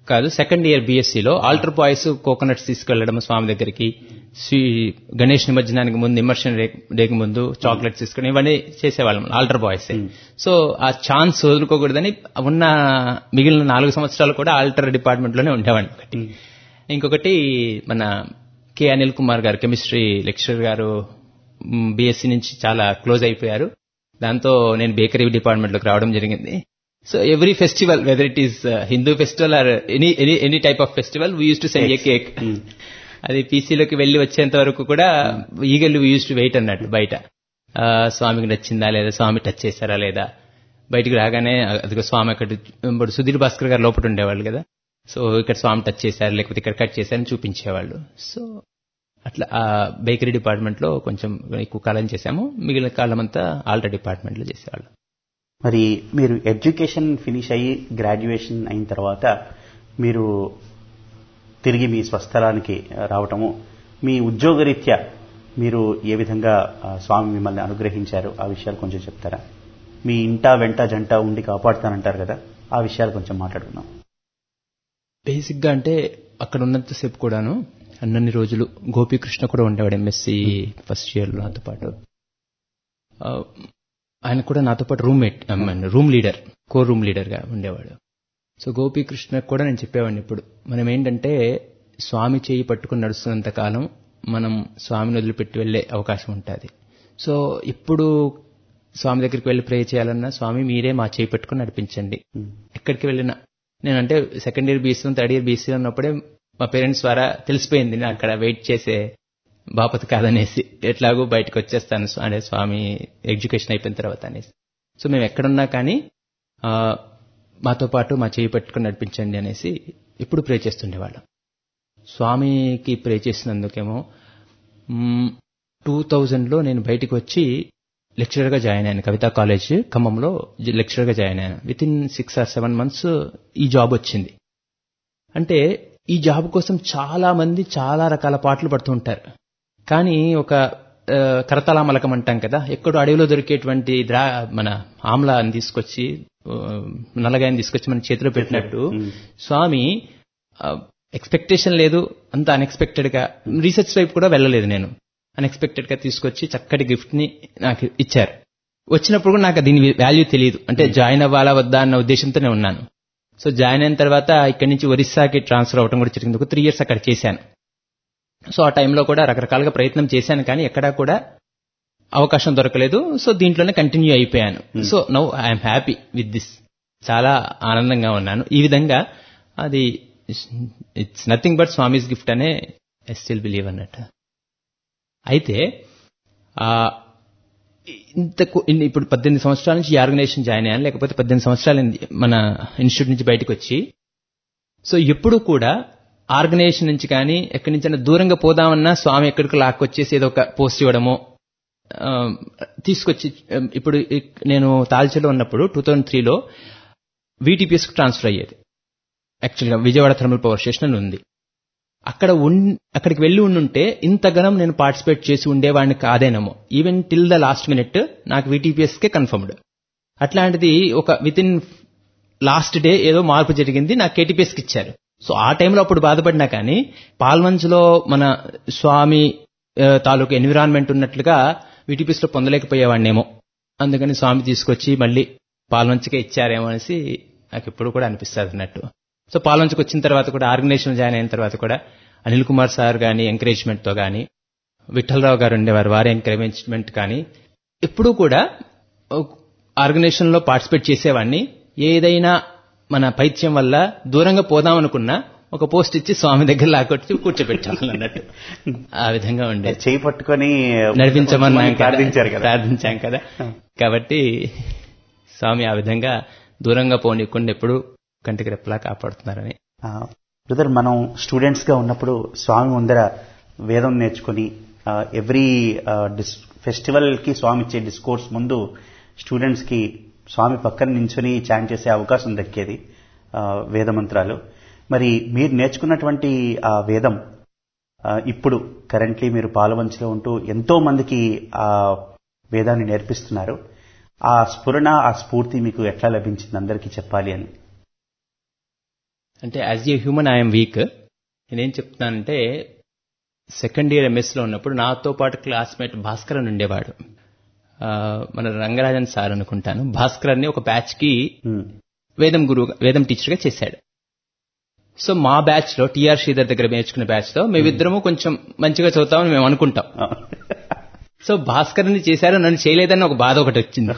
కాదు సెకండ్ ఇయర్ బీఎస్సీలో ఆల్టర్ బాయ్స్ కోకోనట్స్ తీసుకెళ్లడం స్వామి దగ్గరికి శ్రీ- గణేష్ నిమజ్జనానికి ముందు ఇమర్షన్ డేకి ముందు చాక్లెట్స్ తీసుకుని ఇవన్నీ చేసేవాళ్ళం ఆల్టర్ బాయ్స్ సో ఆ ఛాన్స్ వదులుకోకూడదని ఉన్న మిగిలిన నాలుగు సంవత్సరాలు కూడా ఆల్టర్ డిపార్ట్మెంట్ లోనే ఉండేవాడిని ఒకటి ఇంకొకటి మన కె అనిల్ కుమార్ గారు కెమిస్ట్రీ లెక్చరర్ గారు బీఎస్సీ నుంచి చాలా క్లోజ్ అయిపోయారు దాంతో నేను బేకరీ డిపార్ట్మెంట్ లోకి రావడం జరిగింది so every festival whether it is Hindu festival or any any any type of festival we used to send a cake అది పీసీలోకి వెళ్లి వచ్చేంత వరకు కూడా ఈగల్ యూస్ టు వెయిట్ అన్నట్టు బయట ఆ, స్వామికి నచ్చిందా లేదా స్వామి టచ్ చేశారా లేదా బయటికి రాగానే అదిగో స్వామి అక్కడ ఇప్పుడు సుధీర్ భాస్కర్ గారు లోపల ఉండేవాళ్ళు కదా సో ఇక్కడ స్వామి టచ్ చేశారు లేకపోతే ఇక్కడ కట్ చేశారని చూపించేవాళ్ళు సో అట్లా ఆ బేకరీ డిపార్ట్మెంట్ లో కొంచెం ఎక్కువ కాలం చేశాము మిగిలిన కాలం అంతా ఆల్టర్ డిపార్ట్మెంట్ లో చేసేవాళ్ళు మరి మీరు ఎడ్యుకేషన్ ఫినిష్ అయ్యి గ్రాడ్యుయేషన్ అయిన తర్వాత మీరు తిరిగి మీ స్వస్థలానికి రావటము మీ ఉద్యోగరీత్యా మీరు ఏ విధంగా ఆ, స్వామి మిమ్మల్ని అనుగ్రహించారు ఆ విషయాలు కొంచెం చెప్తారా మీ ఇంట వెంట జంట ఉండి కాపాడుతానంటారు కదా ఆ విషయాలు కొంచెం మాట్లాడుకుందాం బేసిక్ గా అంటే అక్కడ ఉన్నంతసేపు కూడాను అన్నన్ని రోజులు గోపీకృష్ణ కూడా ఉండేవాడు ఎంఎస్సి ఫస్ట్ ఇయర్ లో నాతో పాటు ఆ, ఆయన కూడా నాతో పాటు roommate room leader co room leader గా ఉండేవాడు సో గోపీకృష్ణ కూడా నేను చెప్పేవాడిని ఇప్పుడు మనం ఏంటంటే స్వామి చేయి పట్టుకుని నడుస్తున్నంత కాలం మనం స్వామిని వదిలిపెట్టి వెళ్ళే అవకాశం ఉంటుంది సో ఇప్పుడు స్వామి దగ్గరికి వెళ్ళి ప్రే చేయాలన్నా స్వామి మీరే మా చేయి పట్టుకుని నడిపించండి ఎక్కడికి వెళ్ళినా నేనంటే second year BC third year BC ఉన్నప్పుడే మా పేరెంట్స్ ద్వారా తెలిసిపోయింది నేను అక్కడ వెయిట్ చేసే బాపతి కాదనేసి ఎట్లాగో బయటకు వచ్చేస్తాను స్వా- అంటే స్వామి ఎడ్యుకేషన్ అయిపోయిన తర్వాత అనేసి సో మేము ఎక్కడున్నా కానీ ఆ, మాతో పాటు మా చేయి పట్టుకుని నడిపించండి అనేసి ఇప్పుడు ప్రే చేస్తుండేవాళ్ళం స్వామికి ప్రే చేసినందుకేమో టూ థౌజండ్లో నేను బయటికి వచ్చి లెక్చరర్గా జాయిన్ అయ్యాను కవితా కాలేజ్ ఖమ్మంలో జ- లెక్చరర్గా జాయిన్ అయ్యాను within six or seven months ఈ జాబ్ వచ్చింది అంటే ఈ జాబ్ కోసం చాలా మంది చాలా రకాల పాటలు పడుతూ ఉంటారు కానీ ఒక ఆ, కరతలామలకం అంటాం కదా ఎక్కడో అడవిలో దొరికేటువంటి ద్రా మన ఆమ్లాన్ని తీసుకొచ్చి ఆ, నల్లగాయని తీసుకొచ్చి మన చేతిలో పెట్టినట్టు స్వామి ఎక్స్పెక్టేషన్ లేదు అంత అన్ఎక్స్పెక్టెడ్ గా రీసెర్చ్ వైపు కూడా వెళ్ళలేదు నేను అన్ఎక్స్పెక్టెడ్ గా తీసుకొచ్చి చక్కటి గిఫ్ట్ ని నాకు ఇచ్చారు వచ్చినప్పుడు కూడా నాకు దీని వాల్యూ తెలియదు అంటే జాయిన్ అవ్వాలా వద్దా అన్న ఉద్దేశంతోనే ఉన్నాను సో జాయిన్ అయిన తర్వాత ఇక్కడి నుంచి ఒరిస్సాకి ట్రాన్స్ఫర్ అవ్వడం కూడా జరిగింది ఒక త్రీ ఇయర్స్ అక్కడ చేశాను సో ఆ టైంలో కూడా రకరకాలుగా ప్రయత్నం చేశాను కానీ ఎక్కడా కూడా అవకాశం దొరకలేదు సో దీంట్లోనే కంటిన్యూ అయిపోయాను so now I'm happy with this చాలా ఆనందంగా ఉన్నాను ఈ విధంగా అది it's nothing but Swami's gift అనే ఐ స్టిల్ బిలీవ్ అన్నట్టు అయితే ఆ ఇంత కు- ఇన్ని- ఇప్పుడు పద్దెనిమిది సంవత్సరాల నుంచి ఈ ఆర్గనైజేషన్ జాయిన్ అయ్యాను లేకపోతే పద్దెనిమిది సంవత్సరాలు అయింది మన ఇన్స్టిట్యూట్ నుంచి బయటకు వచ్చి సో ఎప్పుడు కూడా ఆర్గనైజేషన్ నుంచి కానీ ఎక్కడి నుంచైనా దూరంగా పోదామన్నా స్వామి ఎక్కడికి లాక్కొచ్చేసి ఏదో ఒక పోస్ట్ ఇవ్వడమో ఆ, తీసుకొచ్చి ఆ, ఇప్పుడు ఇక్- నేను తాల్చెలో ఉన్నప్పుడు టూ థౌజండ్ త్రీలో వీటీపీఎస్కి ట్రాన్స్ఫర్ అయ్యేది యాక్చువల్గా విజయవాడ థర్మల్ పవర్ స్టేషన్ అని ఉంది అక్కడ ఉన్ అక్కడికి వెళ్ళి ఉండుంటే ఇంతగానం నేను పార్టిసిపేట్ చేసి ఉండేవాడిని కాదేనేమో even till the last minute నాకు వీటీపీఎస్కే కన్ఫర్మ్డ్ అట్లాంటిది ఒక విత్ ఇన్ లాస్ట్ డే ఏదో మార్పు జరిగింది నాకు కేటీపీఎస్కి ఇచ్చారు సో ఆ టైంలో అప్పుడు బాధపడినా కానీ పాల్వంచ్లో మన స్వామి ఆ, తాలూకు ఎన్విరాన్మెంట్ ఉన్నట్లుగా వీటీపీఎస్లో పొందలేకపోయేవాడినేమో అందుకని స్వామి తీసుకొచ్చి మళ్ళీ పాల్వంచకే ఇచ్చారేమో అనేసి నాకు ఎప్పుడు కూడా అనిపిస్తుంది అన్నట్టు సో పాల్వంచకు వచ్చిన తర్వాత కూడా ఆర్గనైజేషన్ జాయిన్ అయిన తర్వాత కూడా అనిల్ కుమార్ సార్ కానీ ఎంకరేజ్మెంట్తో కానీ విఠలరావు గారు ఉండేవారు వారి ఎంకరేజ్మెంట్ కానీ ఎప్పుడూ కూడా ఆర్గనైజేషన్లో పార్టిసిపేట్ చేసేవాడిని ఏదైనా మన పైత్యం వల్ల దూరంగా పోదామనుకున్నా ఒక పోస్ట్ ఇచ్చి స్వామి దగ్గర లాకొచ్చి కూర్చోబెట్టాలి అన్నట్టు ఆ విధంగా ఉండే చేయి పట్టుకొని నడిపించమన్నాం కదా, ప్రార్థించారు కదా ప్రార్థించాం కదా కాబట్టి స్వామి ఆ విధంగా దూరంగా పోనీయకుండా ఎప్పుడు కంటికి రెప్పలా కాపాడుతున్నారని బ్రదర్ మనం స్టూడెంట్స్ గా ఉన్నప్పుడు స్వామి ముందర వేదం నేర్చుకుని ఎవ్రీ ఫెస్టివల్ కి స్వామి ఇచ్చే డిస్కోర్స్ ముందు స్టూడెంట్స్ కి స్వామి పక్కన నించుని చాంట్ చేసే అవకాశం దక్కేది ఆ, వేద మంత్రాలు మరి మీరు నేర్చుకున్నటువంటి ఆ వేదం ఆ, ఇప్పుడు కరెంట్లీ మీరు పాలవంచలో ఉంటూ ఎంతో మందికి ఆ వేదాన్ని నేర్పిస్తున్నారు ఆ స్ఫురణ ఆ స్ఫూర్తి మీకు ఎట్లా లభించింది అందరికీ చెప్పాలి అని అంటే as a human I'm weak నేనేం చెప్తున్నానంటే సెకండ్ ఇయర్ ఎంఎస్లో ఉన్నప్పుడు నాతో పాటు క్లాస్మేట్ భాస్కర్ అని ఉండేవాడు ఆ, మన రంగరాజన్ సార్ అనుకుంటాను భాస్కర్ అని ఒక బ్యాచ్ కి వేదం గురువు వేదం టీచర్ గా చేశాడు సో మా బ్యాచ్ లో టిఆర్ శ్రీధర్ దగ్గర నేర్చుకున్న బ్యాచ్ లో మేమిద్దరము కొంచెం మంచిగా చదువుతామని మేము అనుకుంటాం సో భాస్కర్ ని చేశారు నన్ను చేయలేదని ఒక బాధ ఒకటి వచ్చింది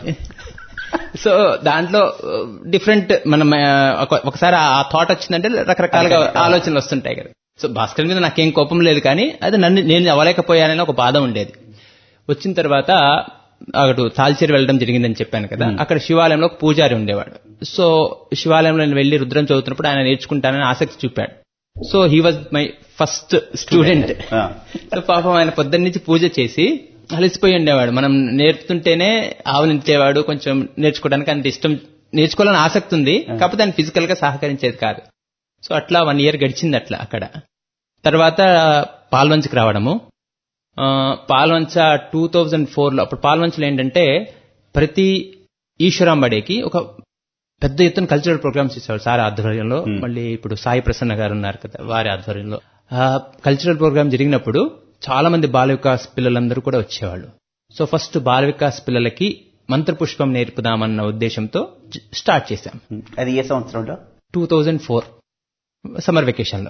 సో దాంట్లో డిఫరెంట్ మనం ఆ, ఒక- ఒకసారి ఆ థాట్ వచ్చిందంటే రకరకాలుగా ఆలోచనలు వస్తుంటాయి కదా సో భాస్కర్ మీద నాకేం కోపం లేదు కానీ అది నన్ను నేను అవ్వలేకపోయానని ఒక బాధ ఉండేది వచ్చిన తర్వాత అటు తాల్చేరు వెళ్ళడం జరిగిందని చెప్పాను కదా అక్కడ శివాలయంలో ఒక పూజారి ఉండేవాడు సో శివాలయంలో నేను వెళ్లి రుద్రం చదువుతున్నప్పుడు ఆయన నేర్చుకుంటానని ఆసక్తి చూపాడు so he was my first student so పాపం ఆయన పొద్దున్న నుంచి పూజ చేసి అలసిపోయి ఉండేవాడు మనం నేర్పుతుంటేనే ఆవలించేవాడు కొంచెం నేర్చుకోవడానికి అంత ఇష్టం నేర్చుకోవాలని ఆసక్తి ఉంది కాకపోతే ఆయన ఫిజికల్ గా సహకరించేది కాదు సో అట్లా వన్ ఇయర్ గడిచింది అట్లా అక్కడ తర్వాత పాల్వంచకి రావడము ఆ, పాల్వంచ టూ థౌజండ్ ఫోర్లో అప్పుడు పాల్వంచలో ఏంటంటే ప్రతి ఈశ్వరాంబడేకి ఒక పెద్ద ఎత్తున కల్చరల్ ప్రోగ్రామ్స్ ఇచ్చేవారు సార్ ఆధ్వర్యంలో మళ్ళీ ఇప్పుడు సాయి ప్రసన్న గారు ఉన్నారు కదా వారి ఆధ్వర్యంలో ఆ కల్చరల్ ప్రోగ్రామ్ జరిగినప్పుడు చాలా మంది బాల వికాస్ పిల్లలందరూ కూడా వచ్చేవాళ్ళు సో ఫస్ట్ బాల వికాస్ పిల్లలకి మంత్రపుష్పం నేర్పుదామన్న ఉద్దేశంతో జ- స్టార్ట్ చేశాం అది ఏ సంవత్సరంలో టూ థౌజండ్ ఫోర్ సమ్మర్ వెకేషన్లో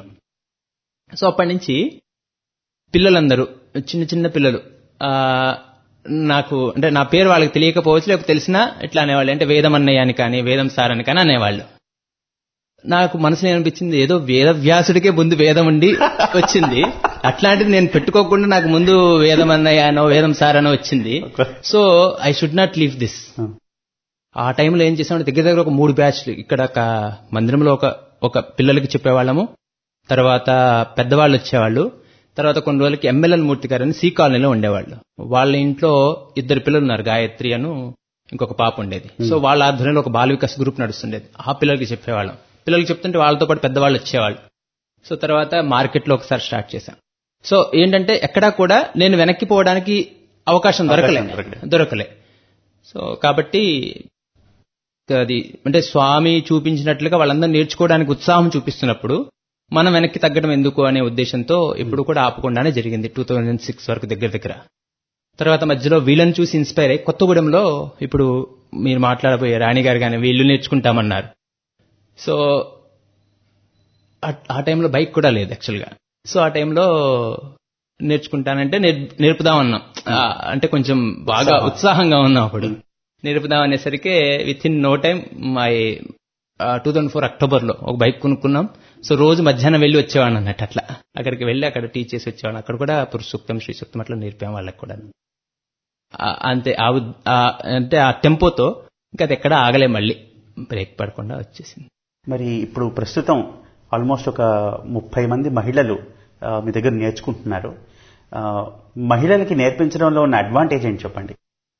సో అప్పటి నుంచి పిల్లలందరూ చిన్న చిన్న పిల్లలు ఆ, నాకు అంటే నా పేరు వాళ్ళకి తెలియకపోవచ్చు లేకపోతే తెలిసినా ఇట్లా అనేవాళ్ళు అంటే వేదం అన్నయ్య అని కానీ వేదం సార్ అని కానీ అనేవాళ్ళు నాకు మనసులో అనిపించింది ఏదో వేద వ్యాసుడికే ముందు వేదం ఉండి వచ్చింది అట్లాంటిది నేను పెట్టుకోకుండా నాకు ముందు వేదం అన్నయ్య అనో వేదం సార్ అనో వచ్చింది so I should not leave this ఆ టైంలో ఏం చేసామంటే దగ్గర దగ్గర ఒక మూడు బ్యాచ్లు ఇక్కడ ఒక మందిరంలో ఒక ఒక పిల్లలకి చెప్పేవాళ్ళము తర్వాత పెద్దవాళ్ళు వచ్చేవాళ్ళు తర్వాత కొన్ని రోజులకి ఎమ్మెల్యే మూర్తి గారు అని సి కాలనీలో ఉండేవాళ్ళు వాళ్ళ ఇంట్లో ఇద్దరు పిల్లలు ఉన్నారు గాయత్రి అను ఇంకొక పాప ఉండేది సో వాళ్ళ ఆధ్వర్యంలో ఒక బాల వికాస్ గ్రూప్ నడుస్తుండేది ఆ పిల్లలకి చెప్పేవాళ్ళం పిల్లలకి చెప్తుంటే వాళ్ళతో పాటు పెద్దవాళ్ళు వచ్చేవాళ్ళు సో తర్వాత మార్కెట్లో ఒకసారి స్టార్ట్ చేశాం సో ఏంటంటే ఎక్కడా కూడా నేను వెనక్కి పోవడానికి అవకాశం దొరకలే దొరకలే సో కాబట్టి అది అంటే స్వామి చూపించినట్లుగా వాళ్ళందరూ నేర్చుకోవడానికి ఉత్సాహం చూపిస్తున్నప్పుడు మనం వెనక్కి తగ్గడం ఎందుకు అనే ఉద్దేశంతో ఇప్పుడు కూడా ఆపకుండానే జరిగింది టూ థౌజండ్ సిక్స్ వరకు దగ్గర దగ్గర తర్వాత మధ్యలో వీళ్ళని చూసి ఇన్స్పైర్ అయ్యి కొత్తగూడెంలో ఇప్పుడు మీరు మాట్లాడబోయే రాణి గారు కానీ వీళ్ళు నేర్చుకుంటామన్నారు సో ఆ- ఆ టైంలో బైక్ కూడా లేదు యాక్చువల్గా సో ఆ టైంలో నేర్చుకుంటానంటే నేర్- నేర్పుదామన్నాం ఆ, అంటే కొంచెం బాగా ఉత్సాహంగా ఉన్నాం అప్పుడు నేర్పుదాం అనేసరికి within no time my two thousand four అక్టోబర్లో ఒక బైక్ కొనుక్కున్నాం సో రోజు మధ్యాహ్నం వెళ్ళి వచ్చేవాడిని అన్నట్టు అట్లా అక్కడికి వెళ్ళి అక్కడ టీచ్ చేసి వచ్చేవాడిని అక్కడ కూడా పురుషూక్తం శ్రీ సూక్తం అట్లా నేర్పాం వాళ్ళకి కూడా ఆ, అంతే ఆ ఉద్- ఆ, అంటే ఆ టెంపోతో ఇంకా అది ఎక్కడ ఆగలే మళ్ళీ బ్రేక్ పడకుండా వచ్చేసింది మరి ఇప్పుడు ప్రస్తుతం ఆల్మోస్ట్ ఒక ముప్పై మంది మహిళలు ఆ, మీ దగ్గర నేర్చుకుంటున్నారు ఆ, మహిళలకి నేర్పించడంలో ఉన్న అడ్వాంటేజ్ ఏంటి చెప్పండి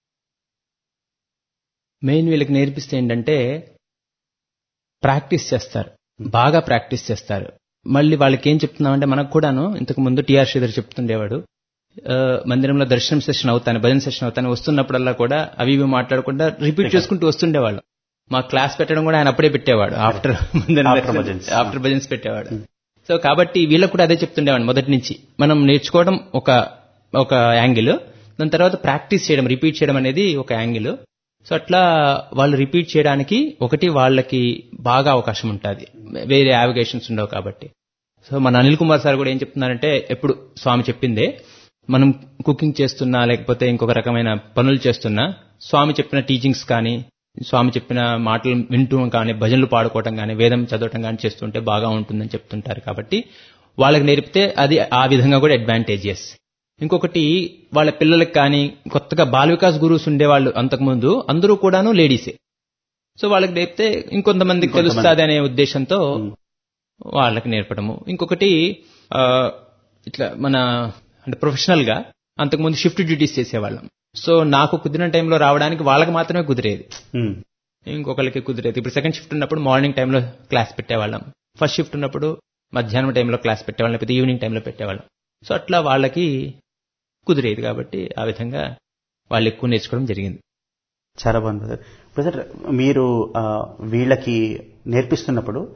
మెయిన్ వీళ్ళకి నేర్పిస్తే ఏంటంటే ప్రాక్టీస్ చేస్తారు బాగా ప్రాక్టీస్ చేస్తారు మళ్ళీ వాళ్ళకి ఏం చెప్తున్నామంటే మనకు కూడాను ఇంతకు ముందు టీఆర్ శ్రీధర్ చెప్తుండేవాడు ఆ, మందిరంలో దర్శనం సెషన్ అవుతాను భజన సెషన్ అవుతాను వస్తున్నప్పుడల్లా కూడా అవి ఇవి మాట్లాడకుండా రిపీట్ చేసుకుంటూ వస్తుండేవాళ్ళు మా క్లాస్ పెట్టడం కూడా ఆయన అప్పుడే పెట్టేవాడు after After bhajans. After bhajans పెట్టేవాడు సో కాబట్టి వీళ్ళకు కూడా అదే చెప్తుండేవాడు మొదటి నుంచి మనం నేర్చుకోవడం ఒక ఒక యాంగిల్ దాని తర్వాత ప్రాక్టీస్ చేయడం రిపీట్ చేయడం అనేది ఒక యాంగిల్ సో అట్లా వాళ్ళు రిపీట్ చేయడానికి ఒకటి వాళ్ళకి బాగా అవకాశం ఉంటుంది వేరే యావిగేషన్స్ ఉండవు కాబట్టి సో మన అనిల్ కుమార్ సార్ కూడా ఏం చెప్తున్నారంటే ఎప్పుడు స్వామి చెప్పిందే మనం కుకింగ్ చేస్తున్నా లేకపోతే ఇంకొక రకమైన పనులు చేస్తున్నా స్వామి చెప్పిన టీచింగ్స్ కానీ స్వామి చెప్పిన మాటలు వింటూ కానీ భజనలు పాడుకోవటం కానీ వేదం చదవటం కానీ చేస్తుంటే బాగా ఉంటుందని చెప్తుంటారు కాబట్టి వాళ్ళకి నేర్పితే అది ఆ విధంగా కూడా అడ్వాంటేజియస్ ఇంకొకటి వాళ్ళ పిల్లలకి కానీ కొత్తగా బాల వికాస్ గురువుస్ ఉండేవాళ్ళు అంతకుముందు అందరూ కూడాను లేడీసే సో వాళ్ళకి నేర్పితే ఇంకొంతమందికి తెలుస్తుంది అనే ఉద్దేశంతో వాళ్ళకి నేర్పడము ఇంకొకటి ఆ, ఇట్లా మన అంటే ప్రొఫెషనల్ గా అంతకుముందు షిఫ్ట్ డ్యూటీస్ చేసేవాళ్ళం సో నాకు కుదిరిన టైంలో రావడానికి వాళ్ళకి మాత్రమే కుదిరేది ఇంకొకరికి కుదిరేది ఇప్పుడు సెకండ్ షిఫ్ట్ ఉన్నప్పుడు మార్నింగ్ టైంలో క్లాస్ పెట్టేవాళ్ళం ఫస్ట్ షిఫ్ట్ ఉన్నప్పుడు మధ్యాహ్నం టైంలో క్లాస్ పెట్టేవాళ్ళం లేకపోతే ఈవినింగ్ టైంలో పెట్టేవాళ్ళం సో అట్లా వాళ్ళకి కుదిరేది కాబట్టి ఆ విధంగా వాళ్ళు ఎక్కువ నేర్చుకోవడం జరిగింది చాలా బాగుంది బ్రదర్ బ్రదర్ మీరు ఆ, వీళ్ళకి నేర్పిస్తున్నప్పుడు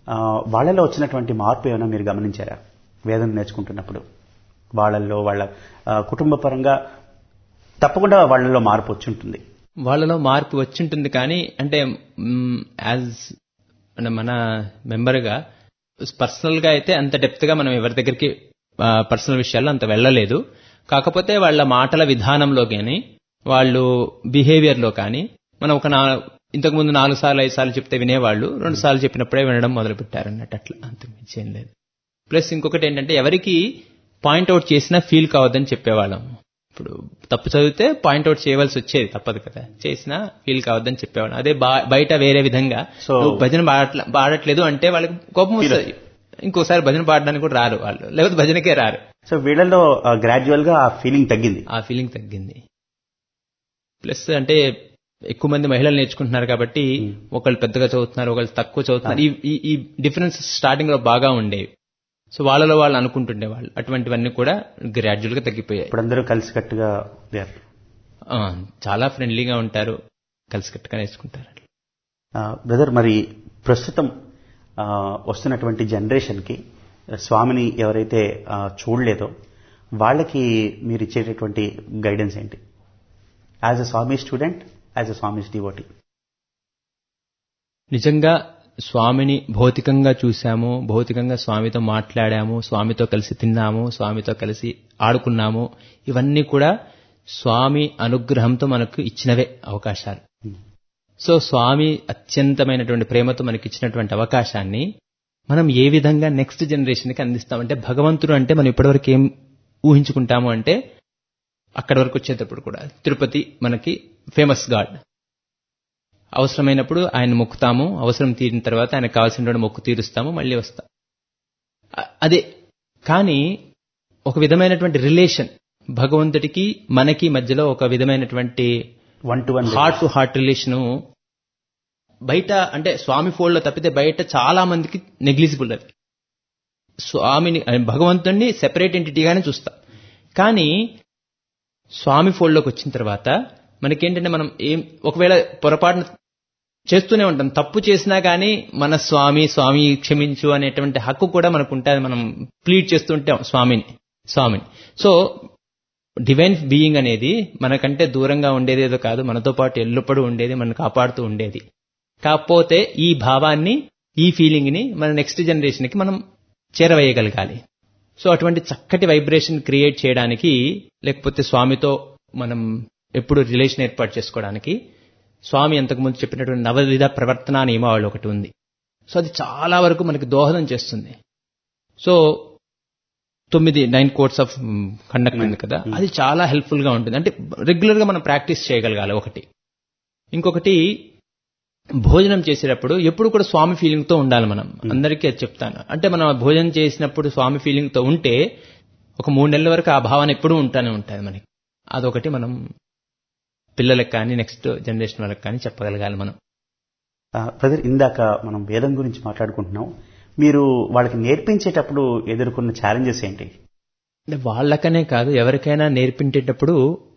ఆ, వాళ్ళలో వచ్చినటువంటి మార్పు ఏమైనా మీరు గమనించారా వేదం నేర్చుకుంటున్నప్పుడు వాళ్ళల్లో వాళ్ళ ఆ, కుటుంబ పరంగా తప్పకుండా వాళ్ళలో మార్పు వచ్చి ఉంటుంది వాళ్ళలో మార్పు వచ్చింటుంది కానీ అంటే యాజ్ మన మెంబర్గా పర్సనల్గా అయితే అంత డెప్త్గా మనం ఎవరి దగ్గరికి పర్సనల్ విషయాల్లో అంత వెళ్ళలేదు కాకపోతే వాళ్ళ మాటల విధానంలో కానీ వాళ్ళు బిహేవియర్లో కానీ మనం ఒక నా ఇంతకుముందు నాలుగు సార్లు ఐదు సార్లు చెప్తే వినేవాళ్ళు రెండు సార్లు చెప్పినప్పుడే వినడం మొదలు పెట్టారన్నట్టు అట్లా అంతకుమించి ఏం లేదు ప్లస్ ఇంకొకటి ఏంటంటే ఎవరికి పాయింట్అవుట్ చేసినా ఫీల్ కావద్దని చెప్పేవాళ్ళం ఇప్పుడు తప్పు చదివితే పాయింట్అవుట్ చేయవలసి వచ్చేది తప్పదు కదా చేసినా ఫీల్ కావద్దని చెప్పేవాళ్ళం అదే బా- బయట వేరే విధంగా So- నువ్వు భజన పాడట్ల- పాడట్లేదు అంటే వాళ్ళకి కోపం వస్తుంది ఇంకోసారి భజన పాడడానికి కూడా రారు వాళ్ళు లేకపోతే భజనకే రారు సో వీళ్ళలో గ్రాడ్యువల్ గా ఆ ఫీలింగ్ తగ్గింది ఆ ఫీలింగ్ తగ్గింది ప్లస్ అంటే ఎక్కువ మంది మహిళలు నేర్చుకుంటున్నారు కాబట్టి ఒకళ్ళు పెద్దగా చదువుతున్నారు ఒకళ్ళు తక్కువ చదువుతున్నారు ఈ- ఈ ఈ డిఫరెన్స్ స్టార్టింగ్ లో బాగా ఉండేవి సో వాళ్ళలో వాళ్ళు అనుకుంటుండే వాళ్ళు అటువంటివన్నీ కూడా గ్రాడ్యువల్ గా తగ్గిపోయాయి ఇప్పుడు అందరూ కలిసికట్టుగా లేరు. ఆ, చాలా ఫ్రెండ్లీగా ఉంటారు కలిసికట్టుగా నేర్చుకుంటారు బ్రదర్ మరి ప్రస్తుతం ఆ, వస్తున్నటువంటి జనరేషన్ కి స్వామిని ఎవరైతే ఆ, చూడలేదో వాళ్ళకి మీరు ఇచ్చేటటువంటి గైడెన్స్ ఏంటి as a Swami student as a Swami devotee నిజంగా స్వామిని భౌతికంగా చూశాము భౌతికంగా స్వామితో మాట్లాడాము స్వామితో కలిసి తిన్నాము స్వామితో కలిసి ఆడుకున్నాము ఇవన్నీ కూడా స్వామి అనుగ్రహంతో మనకు ఇచ్చినవే అవకాశాలు సో స్వామి అత్యంతమైనటువంటి ప్రేమతో మనకి ఇచ్చినటువంటి అవకాశాన్ని మనం ఏ విధంగా నెక్స్ట్ జనరేషన్కి అందిస్తామంటే భగవంతుడు అంటే మనం ఇప్పటివరకు ఏం ఊహించుకుంటాము అంటే అక్కడి వరకు వచ్చేటప్పుడు కూడా తిరుపతి మనకి ఫేమస్ గాడ్ అవసరమైనప్పుడు ఆయన మొక్కుతాము అవసరం తీరిన తర్వాత ఆయనకు కావాల్సిన మొక్కు తీరుస్తాము మళ్ళీ వస్తాం అ- అదే కానీ ఒక విధమైనటువంటి రిలేషన్ భగవంతుడికి మనకి మధ్యలో ఒక విధమైనటువంటి one to one heart to heart relation బయట అంటే స్వామి ఫోల్డ్ లో తప్పితే బయట చాలా మందికి నెగ్లిజిబుల్ అది స్వామిని భగవంతుణ్ణి సెపరేట్ ఎంటిటీగానే చూస్తాం కానీ స్వామి ఫోల్డ్లోకి వచ్చిన తర్వాత మనకేంటంటే మనం ఏం ఒకవేళ పొరపాటున చేస్తూనే ఉంటాం తప్పు చేసినా కానీ మన స్వామి స్వామి క్షమించు అనేటువంటి హక్కు కూడా మనకు ఉంటుంది మనం ప్లీడ్ చేస్తూ ఉంటాం స్వామిని స్వామిని సో డివైన్ బీయింగ్ అనేది మనకంటే దూరంగా ఉండేది ఏదో కాదు మనతో పాటు ఎల్లప్పుడూ ఉండేది మనం కాపాడుతూ ఉండేది కాకపోతే ఈ భావాన్ని ఈ ఫీలింగ్ ని మన నెక్స్ట్ జనరేషన్ కి మనం చేరవేయగలగాలి సో అటువంటి చక్కటి వైబ్రేషన్ క్రియేట్ చేయడానికి లేకపోతే స్వామితో మనం ఎప్పుడు రిలేషన్ ఏర్పాటు చేసుకోవడానికి స్వామి అంతకుముందు చెప్పినటువంటి నవవిధ ప్రవర్తన నియమావళి ఒకటి ఉంది సో అది చాలా వరకు మనకి దోహదం చేస్తుంది సో తొమ్మిది నైన్ కోర్స్ ఆఫ్ కండక్ట్ ఉంది కదా అది చాలా హెల్ప్ఫుల్ గా ఉంటుంది అంటే రెగ్యులర్ గా మనం ప్రాక్టీస్ చేయగలగాలి ఒకటి ఇంకొకటి భోజనం చేసేటప్పుడు ఎప్పుడు కూడా స్వామి ఫీలింగ్ తో ఉండాలి మనం అందరికీ అది చెప్తాను అంటే మనం ఆ భోజనం చేసినప్పుడు స్వామి ఫీలింగ్ తో ఉంటే ఒక మూడు నెలల వరకు ఆ భావన ఎప్పుడూ ఉంటానే ఉంటుంది మనకి అదొకటి మనం పిల్లలకు కానీ నెక్స్ట్ జనరేషన్ వాళ్ళకి కానీ చెప్పగలగాలి మనం బ్రదర్ ఇందాక మనం వేదం గురించి మాట్లాడుకుంటున్నాం మీరు వాళ్ళకి నేర్పించేటప్పుడు ఎదుర్కొన్న ఛాలెంజెస్ ఏంటి అంటే వాళ్ళకనే కాదు ఎవరికైనా నేర్పించేటప్పుడు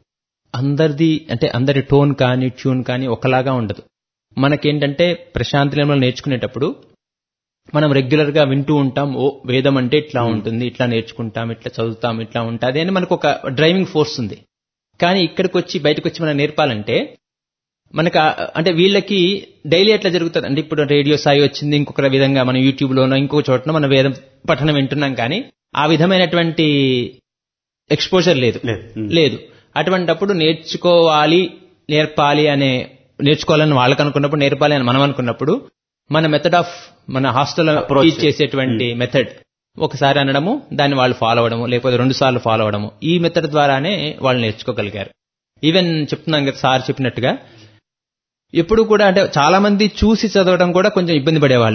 అందరిది అంటే అందరి టోన్ కానీ ట్యూన్ కానీ ఒకలాగా ఉండదు మనకేంటంటే ప్రశాంతిలో నేర్చుకునేటప్పుడు మనం రెగ్యులర్ గా వింటూ ఉంటాం ఓ వేదం అంటే ఇట్లా ఉంటుంది ఇట్లా నేర్చుకుంటాం ఇట్లా చదువుతాం ఇట్లా ఉంటుంది అని మనకు ఒక డ్రైవింగ్ ఫోర్స్ ఉంది కానీ ఇక్కడికి వచ్చి బయటకు వచ్చి మనం నేర్పాలంటే మనకు ఆ- అంటే వీళ్ళకి డైలీ ఎట్లా జరుగుతుంది అంటే ఇప్పుడు రేడియో సాయి వచ్చింది ఇంకొక విధంగా మన యూట్యూబ్ లోనో ఇంకొక చోటనో మన వేదం పఠనం వింటున్నాం కానీ ఆ విధమైనటువంటి ఎక్స్పోజర్ లేదు లేదు. మ్. లేదు అటువంటప్పుడు నేర్చుకోవాలి నేర్పాలి అనే నేర్చుకోవాలని వాళ్ళకి అనుకున్నప్పుడు నేర్పాలి అని మనం అనుకున్నప్పుడు మన మెథడ్ ఆఫ్ మన హాస్టల్లో Approach. టీచ్ చేసేటువంటి మెథడ్ ఒకసారి అనడము దాన్ని వాళ్ళు ఫాలో అవడము లేకపోతే రెండు సార్లు ఫాలో అవడము ఈ మెథడ్ ద్వారానే వాళ్ళు నేర్చుకోగలిగారు ఈవెన్ చెప్తున్నాం కదా సార్ చెప్పినట్టుగా ఎప్పుడు కూడా అంటే చాలా మంది చూసి చదవడం కూడా కొంచెం ఇబ్బంది పడేవాళ్ళు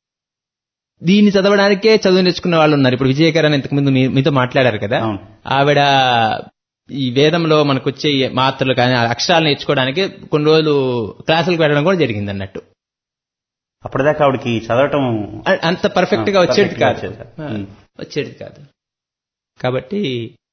దీన్ని చదవడానికే చదువు నేర్చుకున్న వాళ్ళు ఉన్నారు ఇప్పుడు విజయకర్ అని ఇంతకుముందు మీ- మీతో మాట్లాడారు కదా అవును. ఆవిడ ఈ వేదంలో మనకు వచ్చే ఈ మాత్రలు కానీ ఆ అక్షరాలు నేర్చుకోవడానికి కొన్ని రోజులు క్లాసులకు వెళ్ళడం కూడా జరిగింది అన్నట్టు అప్పటిదాకా ఆవిడకి చదవటం అ- అంత పర్ఫెక్ట్ గా ఆ, వచ్చేది perfect గా కాదు వచ్చేది కాదు. ఆ, ఉమ్. వచ్చేది కాదు కాబట్టి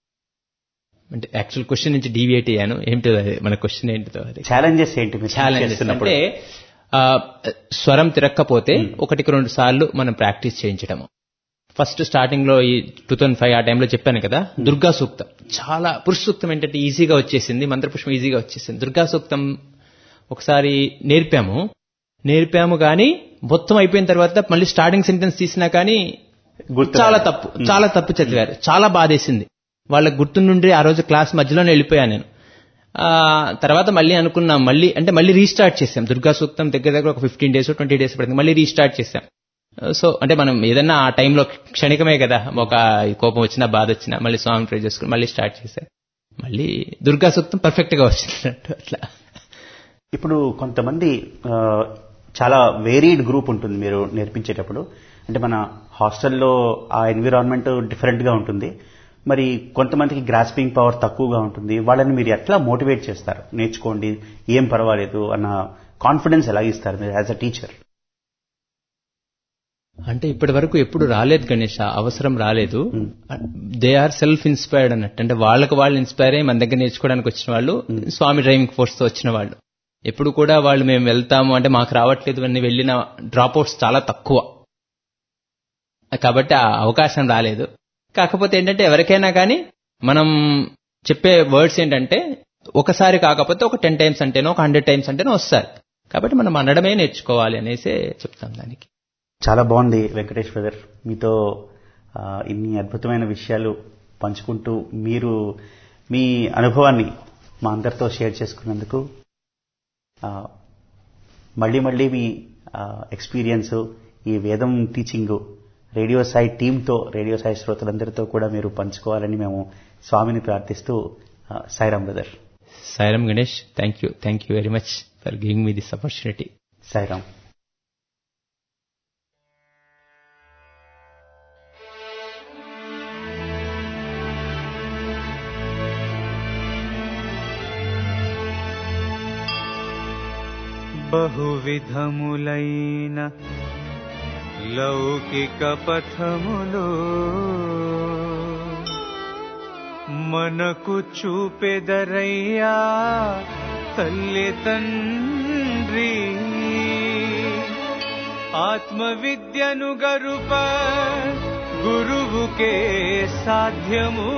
అంటే యాక్చువల్ క్వశ్చన్ నుంచి డీవియేట్ అయ్యాను ఏంటో అది మన క్వశ్చన్ ఏంటిదో అది ఛాలెంజెస్ ఏంటి మీరు ఛాలెంజెస్ చేస్తున్నప్పుడు? అంటే ఆ, స్వరం తిరక్కపోతే ఒకటికి రెండు సార్లు మనం ప్రాక్టీస్ చేయించడము ఫస్ట్ స్టార్టింగ్ లో ఈ టూ థౌసండ్ ఫైవ్ ఆ టైంలో చెప్పాను కదా దుర్గా సూక్తం చాలా పురుష సూక్తం ఏంటంటే ఈజీగా వచ్చేసింది మంత్రపుష్పం ఈజీగా వచ్చేసింది దుర్గా సూక్తం ఒకసారి నేర్పాము నేర్పాము కానీ మొత్తం అయిపోయిన తర్వాత మళ్ళీ స్టార్టింగ్ సెంటెన్స్ తీసినా కానీ గుర్తు చాలా రాలేదు. తప్పు చాలా తప్పు చదివారు చాలా బాధేసింది వాళ్ళకి గుర్తుండి ఆ రోజు క్లాస్ మధ్యలోనే వెళ్ళిపోయాను నేను ఆ, తర్వాత మళ్ళీ అనుకున్నాం మళ్ళీ అంటే మళ్ళీ రీస్టార్ట్ చేసాం దుర్గా సూక్తం దగ్గర దగ్గర ఒక ఫిఫ్టీన్ డేస్ ట్వంటీ డేస్ పడుతుంది మళ్ళీ రీస్టార్ట్ చేసాం సో అంటే మనం ఏదన్నా ఆ టైంలో క్షణికమే కదా ఒక కోపం వచ్చినా బాధ వచ్చినా మళ్ళీ సాంగ్ ట్రై చేసుకుని మళ్ళీ స్టార్ట్ చేశాం మళ్ళీ దుర్గా సూక్తం పర్ఫెక్ట్ గా వచ్చినట్టు అట్లా ఇప్పుడు కొంతమంది ఆ, చాలా వేరీడ్ గ్రూప్ ఉంటుంది మీరు నేర్పించేటప్పుడు అంటే మన హాస్టల్లో ఆ ఎన్విరాన్మెంట్ డిఫరెంట్ గా ఉంటుంది మరి కొంతమందికి గ్రాస్పింగ్ పవర్ తక్కువగా ఉంటుంది వాళ్ళని మీరు ఎట్లా మోటివేట్ చేస్తారు నేర్చుకోండి ఏం పర్వాలేదు అన్న కాన్ఫిడెన్స్ ఎలా ఇస్తారు మీరు యాజ్ అ టీచర్ అంటే ఇప్పటి వరకు ఎప్పుడు రాలేదు గణేష్ ఆ అవసరం రాలేదు దే ఆర్ సెల్ఫ్ ఇన్స్పైర్డ్ అన్నట్టు అంటే వాళ్ళకి వాళ్ళు ఇన్స్పైర్ అయ్యి మన దగ్గర నేర్చుకోవడానికి వచ్చిన వాళ్ళు స్వామి డ్రైవింగ్ ఫోర్స్ తో వచ్చిన వాళ్ళు ఎప్పుడు కూడా వాళ్ళు మేము వెళ్తాము అంటే మాకు రావట్లేదు అని వెళ్ళిన డ్రాప్ అవుట్స్ చాలా తక్కువ కాబట్టి ఆ అవకాశం రాలేదు కాకపోతే ఏంటంటే ఎవరికైనా కానీ మనం చెప్పే వర్డ్స్ ఏంటంటే ఒకసారి కాకపోతే ఒక టెన్ టైమ్స్ అంటేనో ఒక హండ్రెడ్ టైమ్స్ అంటేనో వస్తారు కాబట్టి మనం అనడమే నేర్చుకోవాలి అనేసి చెప్తాం దానికి చాలా బాగుంది వెంకటేష్ బ్రదర్ మీతో ఆ, ఇన్ని అద్భుతమైన విషయాలు పంచుకుంటూ మీరు మీ అనుభవాన్ని మా అందరితో షేర్ చేసుకున్నందుకు ఆ, మళ్ళీ మళ్ళీ మీ ఎక్స్పీరియన్స్ ఈ వేదం టీచింగ్ రేడియో సాయి టీంతో రేడియో సాయి శ్రోతలందరితో కూడా మీరు పంచుకోవాలని మేము స్వామిని ప్రార్థిస్తూ ఆ, Sairam brother Sairam Ganesh, thank you. Thank you very much for giving me this opportunity. Sairam బహువిధములైన లౌకిక పథములు మనకు చూపెదరయ్యా తల్లి తండ్రి ఆత్మవిద్యను గరుప గురువుకే సాధ్యము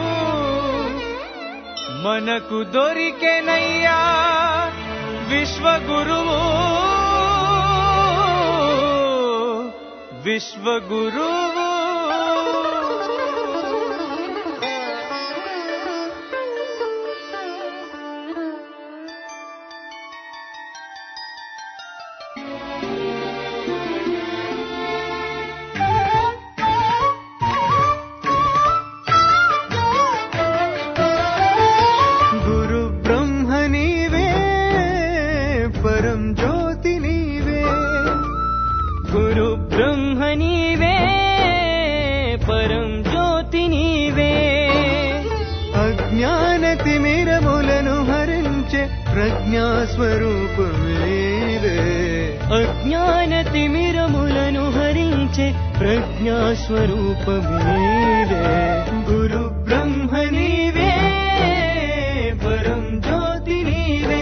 మనకు దొరికెనయ్యా విశ్వగురువు విశ్వగురువు గురు బ్రహ్మ నీవే పరం జ్యోతి నీవే గురు బ్రహ్మ నీవే పరం జ్యోతి నీవే అజ్ఞాన తిమిరములను హరించే ప్రజ్ఞా స్వరూపమేవే అజ్ఞాన తిమిరములను హరించే ప్రజ్ఞా స్వరూపమేవే గురు బ్రహ్మ నీవే పరం జ్యోతి నీవే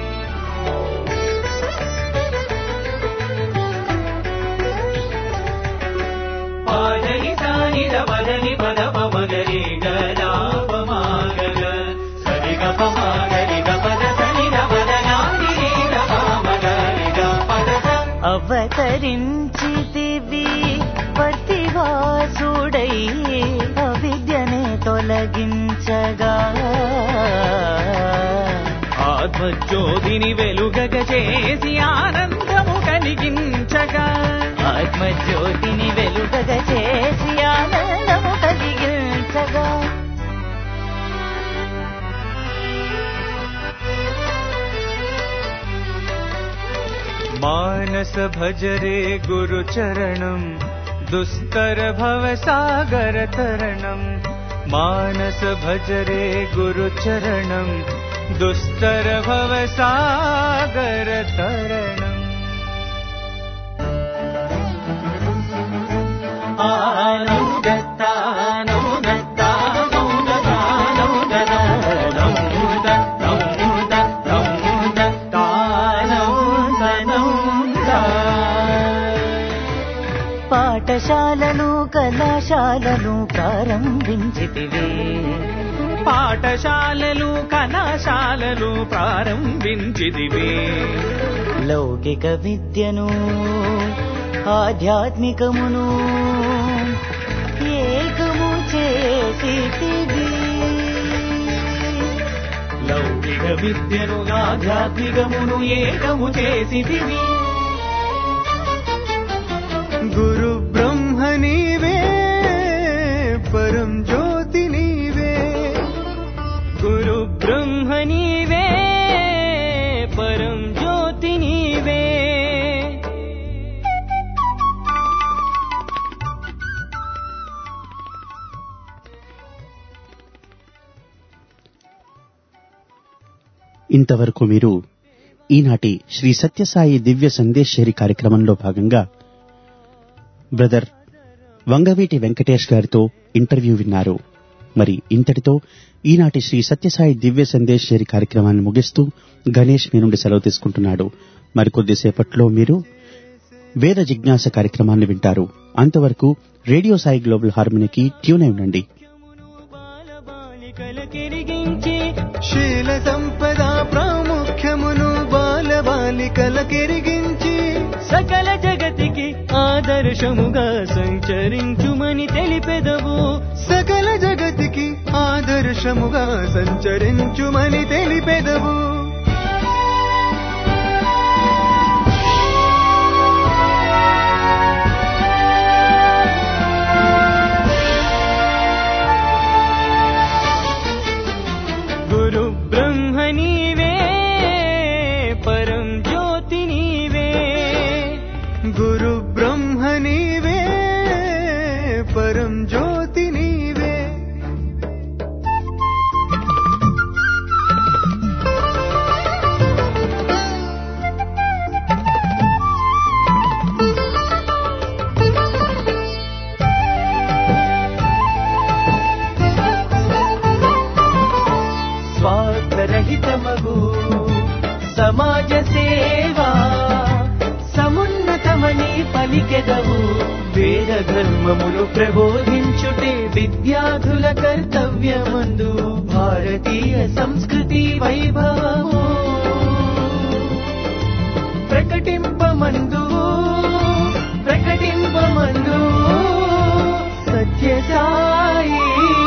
పాదని సానిద పదని పద పమగరి గదాపమాగగ సరి గ పమాగరి గ పద సని ద పద నాదిరి ద పమగరి గ పద స అవతరించితివి పతివాసుడై అవిద్యనే తొలగించగా ఆత్మజ్యోతిని వెలుగగ చేసి ఆనందము కలిగించగా ఆత్మజ్యోతిని వెలుగగ చేసి ఆనందము కలిగించగా మానస భజరే గురు చరణం దుస్తర భవ సాగర తరణం మానస భజరే గురు చరణం దుస్తర భవ సాగర తరణం పాఠశాలలు కళాశాలలు ప్రారంభించితివే పాఠశాలలు కళాశాలలు ప్రారంభించిదివే లౌకిక విద్యను ఆధ్యాత్మికమును ఏకము చేసితివి లౌకిక విద్యను ఆధ్యాత్మికమును ఏకము చేసిదివి గురు బ్రహ్మ నీవే పరం జ్యోతి నీవే గురు బ్రహ్మ నీవే పరం జ్యోతి నీవే ఇంతవరకు మీరు ఈనాటి శ్రీ సత్యసాయి దివ్య సందేశ్వరి కార్యక్రమంలో భాగంగా బ్రదర్ వంగవీటి వెంకటేష్ గారితో ఇంటర్వ్యూ విన్నారు మరి ఇంతటితో ఈనాటి శ్రీ సత్యసాయి దివ్య సందేశ్వరి కార్యక్రమాన్ని ముగిస్తూ గణేష్ మీ నుండి సెలవు తీసుకుంటున్నాడు మరికొద్దిసేపట్లో మీరు వేద జిజ్ఞాస కార్యక్రమాన్ని వింటారు అంతవరకు రేడియో సాయి గ్లోబల్ హార్మోనికి ట్యూన్ అయి ఉండండి బాలికలకెరిగించి శీల సంపద ప్రాముఖ్యమును బాల బాలికల కెరిగించి సకల జగతికి ఆదర్శముగా సంచరించుమని తెలిపెదవు సకల జగతికి ఆదర్శముగా సంచరించుమని తెలిపెదవు గురు బ్రహ్మ నీవే పరం జ్యోతి నీవే గురు బ్రహ్మ నీవే పరం జ్యోతి నీవే స్వార్థరహితమగు సమాజ సేవా సమున్నతమని పలికెదవు వేద ధర్మమును ప్రబోధించుటే విద్యార్థుల కర్తవ్యమందు భారతీయ సంస్కృతి వైభవము ప్రకటింపమందు ప్రకటింపమందు సత్యసాయి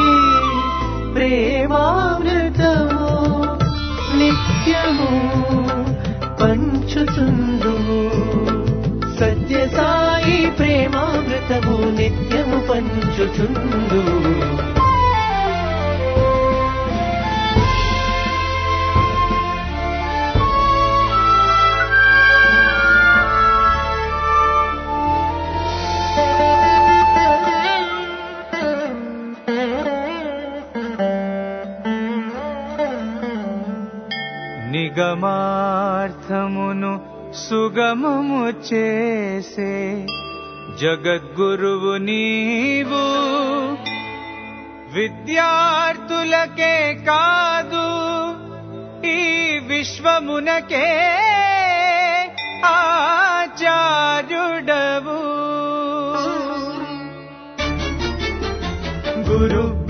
ప్రేమామృతము నిత్యము పంచుతుందు సత్యసాయి ప్రేమామృతము నిత్యము పంచుచుందు నిగమార్థమును సుగమము చేసే జగద్గురువు నీవు విద్యార్థులకే కాదు ఈ విశ్వమునకే ఆచార్యుడవు గురు